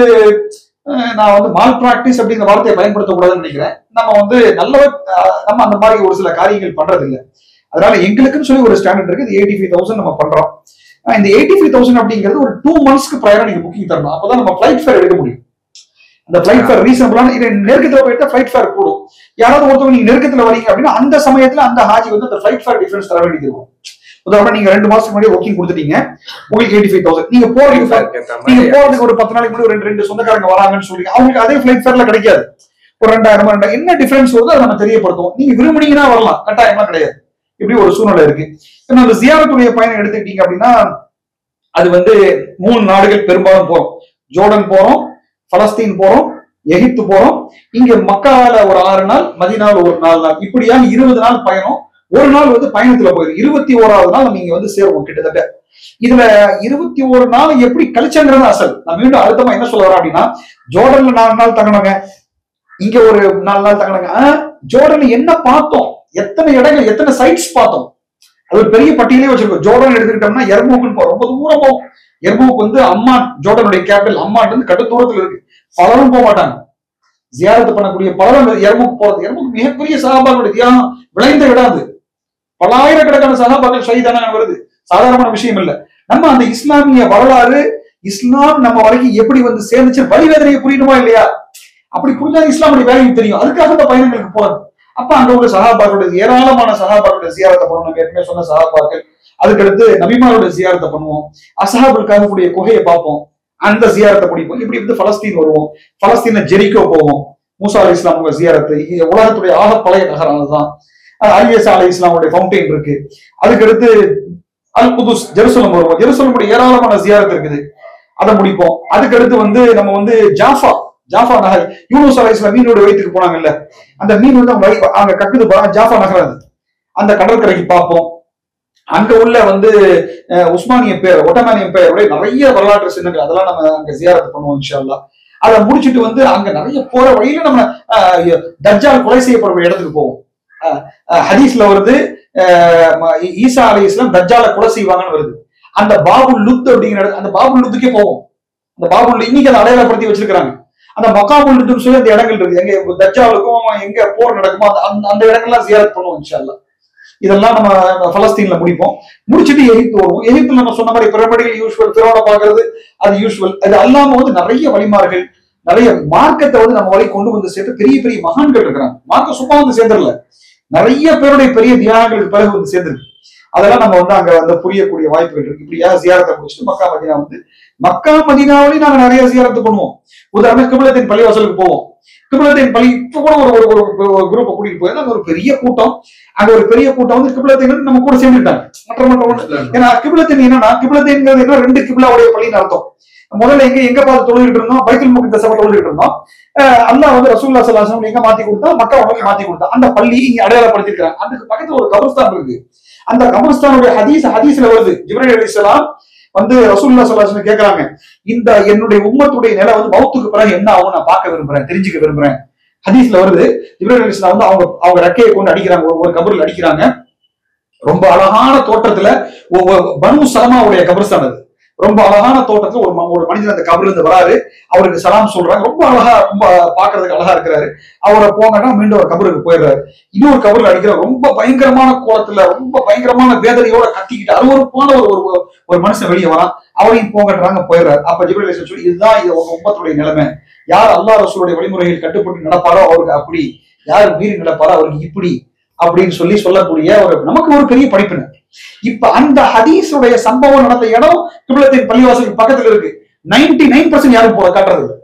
அஹ், நான் வந்து மால் பிராக்டிஸ் அப்படிங்கிற வார்த்தையை பயன்படுத்தக்கூடாதுன்னு நினைக்கிறேன் நம்ம வந்து நல்ல நம்ம அந்த மாதிரி ஒரு சில காரியங்கள் பண்றது இல்லை அதனால எங்களுக்குன்னு சொல்லி ஒரு ஸ்டாண்டர்ட் இருக்கு எயிட்டி ஃபைவ் தௌசண்ட் நம்ம பண்றோம் அஹ் இந்த எயிட்டி ஃபைவ் தௌசண்ட் அப்படிங்கிறது ஒரு டூ மந்த்ஸ்க்கு ப்ரையரா நீங்க புக்கிங் தரணும் அப்பதான் நம்ம ஃபிளைட் ஃபேர் எடுக்க முடியும் அந்த ஃபிளைட் ஃபேர் ரீசனபிளான இது நெருக்கத்துல போயிட்டா ஃபிளைட் ஃபேர் கூடும் யாராவது ஒருத்தவங்க நீங்க நெருக்கத்துல வரீங்க அப்படின்னா அந்த சமயத்துல அந்த ஹாஜி வந்து அந்த ஃபிளைட் ஃபேர் டிஃபரன்ஸ் தர வேண்டியது இருக்கும் உதாரணம் நீங்க ரெண்டு மாசத்துக்கு முன்னாடி புக்கிங் கொடுத்துட்டீங்க உங்களுக்கு எயிட்டி ஃபைவ் தௌசண்ட் நீங்க போறதுக்கு ஏத்த நீங்க மாதிரி போறதுக்கு ஒரு பத்து நாளைக்கு முன்னாடி ஒரு ரெண்டு ரெண்டு சொந்தக்காரங்க வராங்கன்னு சொல்றீங்க அவங்களுக்கு அதே ஃபிளைட் ஃபேர்ல கிடைக்காது ஒரு ரெண்டாயிரம் ரெண்டாயிரம் என்ன டிஃபரன்ஸ் வருதோ அதை நம்ம தெரியப்படுத்துவோம் நீங்க விரும்புனீங்கன்னா வரலாம் கட்டாயமா கிடையாது இப்படி ஒரு சூழ்நிலை இருக்கு இப்ப அந்த ஜியாரத்துடைய பயணம் எடுத்துக்கிட்டீங்க அப்படின்னா அது வந்து மூணு நாடுகள் பெரும்பாலும் போறோம் ஜோர்டன் போறோம் பலஸ்தீன் போறோம் எகிப்து போறோம் இங்க மக்கால ஒரு ஆறு நாள் மதினால ஒரு நாலு நாள் இப்படியாக இருபது நாள் பயணம் ஒரு நாள் வந்து பயணத்துல போயிடும் இருபத்தி ஓராவது நாள் நம்ம இங்க வந்து சேருவோம் கிட்டத்தட்ட இதுல இருபத்தி ஒரு நாள் எப்படி கழிச்சங்கிறது அசல் நான் மீண்டும் அழுத்தமா என்ன சொல்ல வரேன் அப்படின்னா ஜோர்டன்ல நாலு நாள் தங்கணுங்க இங்க ஒரு நாலு நாள் தங்கணுங்க ஆனா, ஜோர்டன்ல என்ன பார்த்தோம் எத்தனை இடங்கள் எத்தனை சைட்ஸ் பார்த்தோம் அது ஒரு பெரிய பட்டியலே வச்சிருக்கோம் ஜோர்டன் எடுத்துக்கிட்டோம்னா எர்மூக்குன்னு போறோம் ரொம்ப தூரம் போகும் எர்மூக் வந்து அம்மான் ஜோர்டனுடைய கேபிட்டல் அம்மான் வந்து கட்டு தூரத்துல இருக்கு பலரும் போக மாட்டாங்க ஜியாரத்து பண்ணக்கூடிய பலரும் எர்மூக் போறது எர்மூக் மிகப்பெரிய சகாபாக்களுடைய தியாகம் விளைந்த இடம் அது பல்லாயிரக்கணக்கான சகாபாக்கள் ஷஹீதான வருது சாதாரணமான விஷயம் இல்ல நம்ம அந்த இஸ்லாமிய வரலாறு இஸ்லாம் நம்ம வரைக்கும் எப்படி வந்து சேர்ந்துச்சு வழிவேதனையை புரியணுமா இல்லையா அப்படி புரிஞ்சா இஸ்லாமுடைய வேல்யூ தெரியும் அதுக்காக அந்த பயணங்களுக்கு போறது அப்ப அங்க உள்ள சகாபாக்களுடைய ஏராளமான சகாபாக்களுடைய சியாரத்தை பண்ணுவோம் நம்ம ஏற்கனவே சொன்ன சகாபாக்கள் அதுக்கடுத்து நபிமாருடைய சியாரத்தை பண்ணுவோம் அசஹாபுல் கூடிய குகையை பார்ப்போம் அந்த சியாரத்தை முடிப்போம் இப்படி வந்து பலஸ்தீன் வருவோம் பலஸ்தீன ஜெரிக்கோ போவோம் மூசா அலி இஸ்லாம் அவங்க ஜியாரத்து இது உலகத்துடைய ஆக பழைய நகரம் அதுதான் ஐஎஸ் அலி இஸ்லாமுடைய ஃபவுண்டைன் இருக்கு அதுக்கடுத்து அல் குதுஸ் ஜெருசலம் வருவோம் ஜெருசலமுடைய ஏராளமான ஜியாரத் இருக்குது அதை முடிப்போம் அதுக்கடுத்து வந்து நம்ம வந்து ஜாஃபா ஜாஃபா நகர் யூனுஸ் அலி இஸ்லாம் மீனோட வயிற்றுக்கு போனாங்கல்ல அந்த மீன் வந்து அவங்க வயி- அங்க கக்குது பாருங்க ஜாஃபா நகர் அது அந்த கடற்கரைக்கு பார்ப்போம் அங்க உள்ள வந்து அஹ், உஸ்மானிய பேர் ஒட்டமானிய பேருடைய நிறைய வரலாற்று சின்னங்கள் அதெல்லாம் நம்ம அங்க ஜியாரத்து பண்ணுவோம் இன்ஷா அல்லாஹ் அதை முடிச்சிட்டு வந்து அங்க நிறைய போற வழியில நம்ம அஹ், தஜ்ஜால் கொலை செய்யப்படுற இடத்துக்கு போவோம் அஹ், அஹ், ஹதீஸ்ல வருது அஹ், ம- ஈ- ஈசா அலி இஸ்லாம் தஜ்ஜால கொலை செய்வாங்கன்னு வருது அந்த பாபுல் லுத் அப்படிங்கிற இடம் அந்த பாபுல் லுத்துக்கே போவோம் அந்த பாபுல் இன்னைக்கு அதை அடையாளப்படுத்தி வச்சிருக்காங்க அந்த மக்காபுல் லுத்துன்னு சொல்லி அந்த இடங்கள் இருக்கு எங்க தஜ்ஜாலுக்கும் எங்க போர் நடக்குமோ அந்த- அந்த அந்த இடங்கள்லாம் ஜியாரத் பண்ணுவோம் இன்ஷா அல்லாஹ் இதெல்லாம் நம்ம பலஸ்தீன்ல முடிப்போம் முடிச்சிட்டு எகிப்து வருவோம் எகிப்துல நம்ம சொன்ன மாதிரி பிரமடிகள் யூஸ்வல் பிறோட பாக்குறது அது யூஸ்வல் அது அல்லாம வந்து நிறைய வழிமார்கள் நிறைய மார்க்கத்தை வந்து நம்ம வரை கொண்டு வந்து சேர்த்து பெரிய பெரிய மகான்கள் இருக்கிறாங்க மார்க்கம் சும்மா வந்து சேர்ந்துடல நிறைய பேருடைய பெரிய தியானங்களுக்கு பிறகு வந்து சேர்ந்துருக்கு அதெல்லாம் நம்ம வந்து அங்க வந்து புரியக்கூடிய வாய்ப்புகள் இருக்கு இப்படியா ஜியாரத்தை முடிச்சுட்டு மக்கா மதினா வந்து மக்கா மதினாவிலையும் நாங்க நிறைய ஜியாரத்து பண்ணுவோம் உதாரணம் கிபிலத்தின் பள்ளிவாசலுக்கு போவோம் கிபிலத்தின் பள்ளி இப்ப கூட ஒரு ஒரு ஒரு குரூப்பை கூட்டிட்டு போயிருந்தா அங்க ஒரு பெரிய கூட்டம் அங்க ஒரு பெரிய கூட்டம் வந்து கிபிலத்தின் நம்ம கூட சேர்ந்துட்டாங்க மற்ற மற்ற ஒண்ணு ஏன்னா கிபிலத்தின் என்னன்னா கிபிலத்தின்ங்கிறது என்ன ரெண்டு கிபிலாவுடைய பள்ளின்னு அர்த்தம் முதல்ல எங்க எங்க பார்த்து தொழுகிட்டு இருந்தோம் பைத்துல் முகத்தசபை தொழுகிட்டு இருந்தோம் அஹ் அல்லாஹ் வந்து ரசூல்லா சல்லாஹம் எங்க மாத்தி கொடுத்தா மக்கா உனக்கு மாத்தி கொடுத்தா அந்த பள்ளி இங்க அடையாளப்படுத்திருக்காங்க அதுக்கு பக்கத்துல ஒரு கபர்ஸ்தான் இருக்கு அந்த கபர்ஸ்தானுடைய ஹதீஸ் ஹதீஸ்ல வருது ஜிப்ரீல் அலிஸ்லாம் வந்து ரசூல்லா சல்லாஹம் கேக்குறாங்க இந்த என்னுடைய உம்மத்துடைய நிலை வந்து மௌத்துக்கு பிறகு என்ன ஆகும் நான் பார்க்க விரும்புறேன் தெரிஞ்சுக்க விரும்புறேன் ஹதீஸ்ல வருது ஜிப்ரீல் அலிஸ்லாம் வந்து அவங்க அவங்க ரெக்கையை கொண்டு அடிக்கிறாங்க ஒரு- ஒரு கபரில் அடிக்கிறாங்க ரொம்ப அழகான தோட்டத்துல ஒ- ஒ- பனு சலமாவுடைய கபர்ஸ்தான் அது ரொம்ப அழகான தோட்டத்துல ஒரு ம- ஒரு மனிதன் அந்த கபர்ல இருந்து வராரு அவருக்கு சலாம் சொல்றாங்க ரொம்ப அழகா ரொம்ப பாக்குறதுக்கு அழகா இருக்கிறாரு அவரை போங்கன்னா மீண்டும் ஒரு கபருக்கு போயிடுறாரு இன்னொரு கபர்ல அடிக்கிற ரொம்ப பயங்கரமான கோலத்துல ரொம்ப பயங்கரமான வேதனையோட கத்திக்கிட்டு அருவருப்பான ஒரு ஒரு ஒரு மனுஷன் வெளியே வரான் அவரையும் போங்கன்றாங்க போயிடுறாரு அப்ப ஜிப்ரீல் அலைஹிஸ்ஸலாம் சொல்லி இதுதான் இது உங்க உம்மத்துடைய நிலைமை யார் அல்லாஹ் ரசூலுடைய வழிமுறையில் கட்டுப்பட்டு நடப்பாரோ அவருக்கு அப்படி யார் மீறி நடப்பாரோ அவருக்கு இப்படி அப்படின்னு சொல்லி சொல்லக்கூடிய ஒரு நமக்கு ஒரு பெரிய படிப்பினை இப்ப அந்த ஹதீஸுடைய சம்பவம் நடந்த இடம் கிபிலத்தின் பள்ளிவாசலுக்கு பக்கத்துல இருக்கு 99% நைன் பர்சன்ட் யாரும் போல காட்டுறது இல்ல.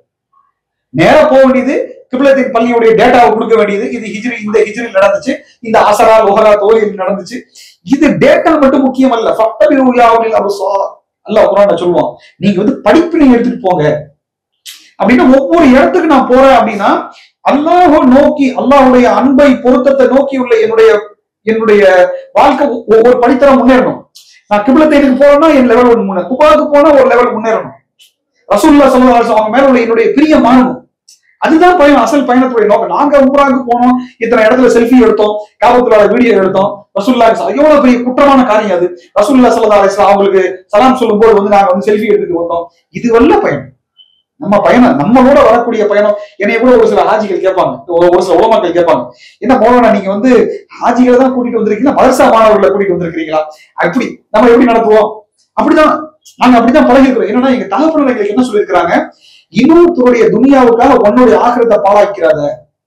நேரா போக வேண்டியது கிபிலத்தின் பள்ளியுடைய டேட்டாவை கொடுக்க வேண்டியது இது ஹிஜ்ரி இந்த ஹிஜ்ரி நடந்துச்சு இந்த அசரா லோஹரா தோழியில் நடந்துச்சு இது டேட்டா மட்டும் முக்கியம் அல்ல ஃபத்தபிருயாவில் அபுசார் அல்லாஹ் குரான்ல சொல்லுவான் நீங்க வந்து படிப்பினை எடுத்துட்டு போங்க அப்படின்னா ஒவ்வொரு இடத்துக்கு நான் போறேன் அப்படின்னா அல்லாஹ் நோக்கி அல்லாஹ்வுடைய அன்பை பொருத்தத்தை நோக்கி உள்ள என்னுடைய என்னுடைய வாழ்க்கை ஒ- ஒவ்வொரு படித்தரம் முன்னேறணும் நான் கிபிலத்தைனுக்கு போறேன்னா என் லெவல் ஒன்று முன்னே குபாவுக்கு போனா ஒரு லெவல் முன்னேறணும் ரசூல்லா சல்லல்லாஹு அலைஹி வஸல்லம் அவங்க மேல உள்ள என்னுடைய பிரிய மாறணும் அதுதான் பயணம் அசல் பயணத்துடைய நோக்கம் நாங்க உம்ராவுக்கு போனோம் இத்தனை இடத்துல செல்ஃபி எடுத்தோம் காபத்துல வீடியோ எடுத்தோம் ரசூல்லா எவ்வளவு பெரிய குற்றமான காரியம் அது ரசூல்லா சல்லல்லாஹு அலைஹி வஸல்லம் அவங்களுக்கு சலாம் சொல்லும்போது வந்து நாங்க வந்து செல்ஃபி எடுத்துட்டு வந்தோம் இது வல்ல பயணம் நம்ம பயணம் நம்மளோட வரக்கூடிய பயணம் என்னைய கூட ஒரு சில ஹாஜிகள் கேட்பாங்க ஒரு ஒரு சில உலமாக்கள் கேட்பாங்க என்ன மோகனா நீங்க வந்து ஹாஜிகளை தான் கூட்டிட்டு வந்திருக்கீங்களா மதரசா மாணவர்களை கூட்டிட்டு வந்திருக்கீங்களா அப்படி நம்ம எப்படி நடத்துவோம் அப்படிதான் நாங்க அப்படிதான் பழகிருக்கிறோம் என்னன்னா எங்க தகப்பனர் எங்களுக்கு என்ன சொல்லியிருக்கிறாங்க இன்னொருத்தருடைய துனியாவுக்காக உன்னுடைய ஆக்கிரத்தை பாழாக்கிறாத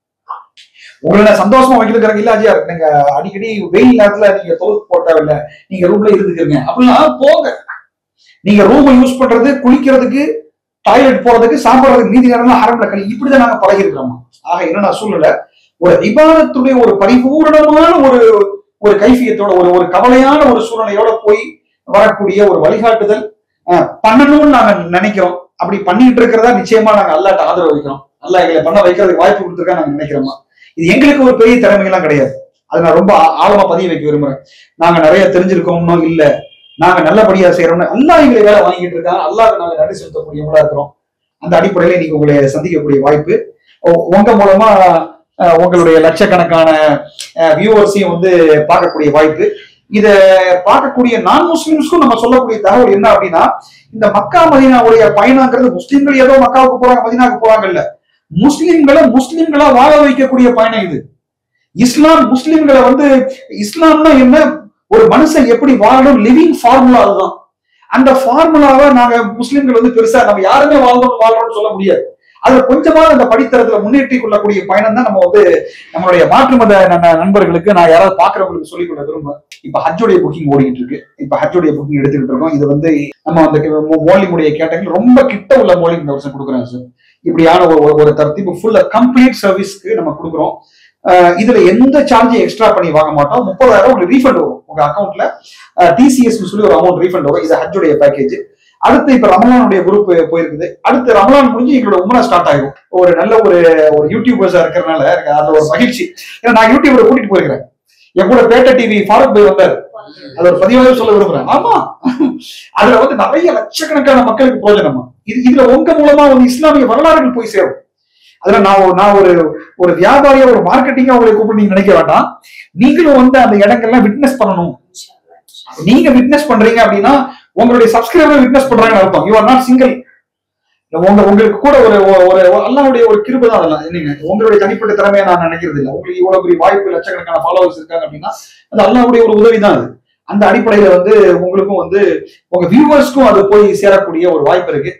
உங்களை நான் சந்தோஷமா வைக்கிறதுக்காங்க இல்ல அஜியா நீங்க அடிக்கடி வெயில் நேரத்துல நீங்க தொகுப்பு போட தேவையில்ல நீங்க ரூம்ல இருந்துக்கிறீங்க அப்படின்னா போங்க நீங்க ரூமை யூஸ் பண்றது குளிக்கிறதுக்கு டாய்லெட் போறதுக்கு சாப்பிடுறதுக்கு மீதி நேரம் ஆரம்பல கழி இப்படிதான் நாங்க பழகிருக்கிறோம் ஆக என்னன்னா சூழ்நிலை ஒரு இபாதத்துடைய ஒரு பரிபூரணமான ஒரு ஒரு கைஃபியத்தோட ஒரு ஒரு கவலையான ஒரு சூழ்நிலையோட போய் வரக்கூடிய ஒரு வழிகாட்டுதல் அஹ், பண்ணணும்னு நாங்க நினைக்கிறோம் அப்படி பண்ணிட்டு இருக்கிறதா நிச்சயமா நாங்க அல்லாட்ட ஆதரவு வைக்கிறோம் அல்லாஹ் எங்களை பண்ண வைக்கிறதுக்கு வாய்ப்பு கொடுத்துருக்கா நாங்க நினைக்கிறோமா இது எங்களுக்கு ஒரு பெரிய திறமைகள்லாம் கிடையாது அது நான் ரொம்ப ஆ- ஆழமா பதிய வைக்க விரும்புறேன் நாங்க நிறைய தெரிஞ்சிருக்கோம்னோ இல்ல நாங்க நல்லபடியா செய்யறோம்னு அல்லாஹ் எங்களை வேலை வாங்கிட்டு இருக்காங்க அல்லாஹ் நாங்க நன்றி செலுத்தக்கூடியவங்களா இருக்கிறோம் அந்த அடிப்படையில இன்னைக்கு உங்களை சந்திக்கக்கூடிய வாய்ப்பு உ- உங்க மூலமா அஹ், உங்களுடைய லட்சக்கணக்கான வியூவர்ஸையும் வந்து பார்க்கக்கூடிய வாய்ப்பு இத பார்க்கக்கூடிய நான் முஸ்லிம்ஸ்க்கும் நம்ம சொல்லக்கூடிய தகவல் என்ன அப்படின்னா இந்த மக்கா மதீனாவுடைய பயணங்கிறது முஸ்லிம்கள் ஏதோ மக்காவுக்கு போறாங்க மதீனாவுக்கு போறாங்க இல்ல முஸ்லிம்களை முஸ்லிம்களா வாழ வைக்கக்கூடிய பயணம் இது இஸ்லாம் முஸ்லிம்களை வந்து இஸ்லாம்னா என்ன ஒரு மனுஷன் எப்படி வாழணும் லிவிங் ஃபார்முலா அதுதான் அந்த ஃபார்முலாவை நாங்க முஸ்லிம்கள் வந்து பெருசா நம்ம யாருமே வாழ்ந்தோம் வாழ்றோம்னு சொல்ல முடியாது அதுல கொஞ்சமாவது அந்த படித்தரத்துல முன்னேற்றி கொள்ளக்கூடிய பயணம் தான் நம்ம வந்து நம்மளுடைய மாற்று மத ந- நண்பர்களுக்கு நான் யாராவது பாக்குறவங்களுக்கு சொல்லிக் கொள்ள விரும்புறேன் இப்ப ஹஜ்ஜுடைய புக்கிங் ஓடிட்டு இருக்கு இப்ப ஹஜ்ஜுடைய புக்கிங் எடுத்துக்கிட்டு இருக்கோம் இது வந்து நம்ம அந்த மோலிமுடைய கேட்டகரி ரொம்ப கிட்ட உள்ள மோலிங் இந்த வருஷம் கொடுக்குறேன் சார் இப்படியான ஒரு ஒரு- ஒரு தரத்திப்பு ஃபுல் கம்ப்ளீட் சர்வீஸ்க்கு நம்ம கொடுக்குறோம் அஹ் இதுல எந்த சார்ஜும் எக்ஸ்ட்ரா பண்ணி வாங்க மாட்டோம் முப்பதாயிரம் உங்களுக்கு ரீஃபண்ட் வரும் உங்க அக்கௌண்ட்ல டிசிஎஸ் சொல்லி ஒரு அமௌண்ட் ரீஃபண்ட் வரும் இது ஹஜ்ஜுடைய பேக்கேஜ் அடுத்து இப்ப ரமலானுடைய குரூப் போயிருக்குது அடுத்து ரமலான் முடிஞ்சு எங்களோட உமரா ஸ்டார்ட் ஆகும் ஒரு நல்ல ஒரு ஒரு யூடியூபர்ஸா இருக்கிறதுனால எனக்கு அதுல ஒரு மகிழ்ச்சி ஏன்னா நான் யூடியூப்ல கூட்டிட்டு போயிருக்கிறேன் என் கூட பேட்ட டிவி ஃபாரூக் பாய் வந்தாரு அது ஒரு பதிவாக சொல்ல விரும்புறேன் ஆமா அதுல வந்து நிறைய லட்சக்கணக்கான மக்களுக்கு பிரயோஜனமா இது இதுல உங்க மூலமா வந்து இஸ்லாமிய வரலாறுகள் போய் சேரும் அதுல நான் ஒரு- நான் ஒரு ஒரு வியாபாரியா ஒரு மார்க்கெட்டிங்கா உங்களை கூப்பிட்டு நீங்க நினைக்க வேண்டாம் நீங்களும் வந்து அந்த இடங்கள்லாம் விட்னஸ் பண்ணணும் நீங்க விட்னஸ் பண்றீங்க அப்படின்னா உங்களுடைய சப்ஸ்கிரைபர் விட்னஸ் பண்றாங்கன்னு அர்த்தம் யூ ஆர் நாட் சிங்கிள் உங்க உங்களுக்கு கூட ஒரு ஒரு- ஒரு அல்லாவுடைய ஒரு கிருபை தான் அதெல்லாம் என்னங்க உங்களுடைய தனிப்பட்ட திறமையை நான் நினைக்கிறது இல்லை உங்களுக்கு இவ்வளவு பெரிய வாய்ப்பு லட்சக்கணக்கான ஃபாலோவர்ஸ் இருக்காங்க அப்படின்னா அது அல்லாவுடைய ஒரு உதவி தான் அது அந்த அடிப்படையில வந்து உங்களுக்கும் வந்து உங்க வியூவர்ஸ்க்கும் அது போய் சேரக்கூடிய ஒரு வாய்ப்பு இருக்கு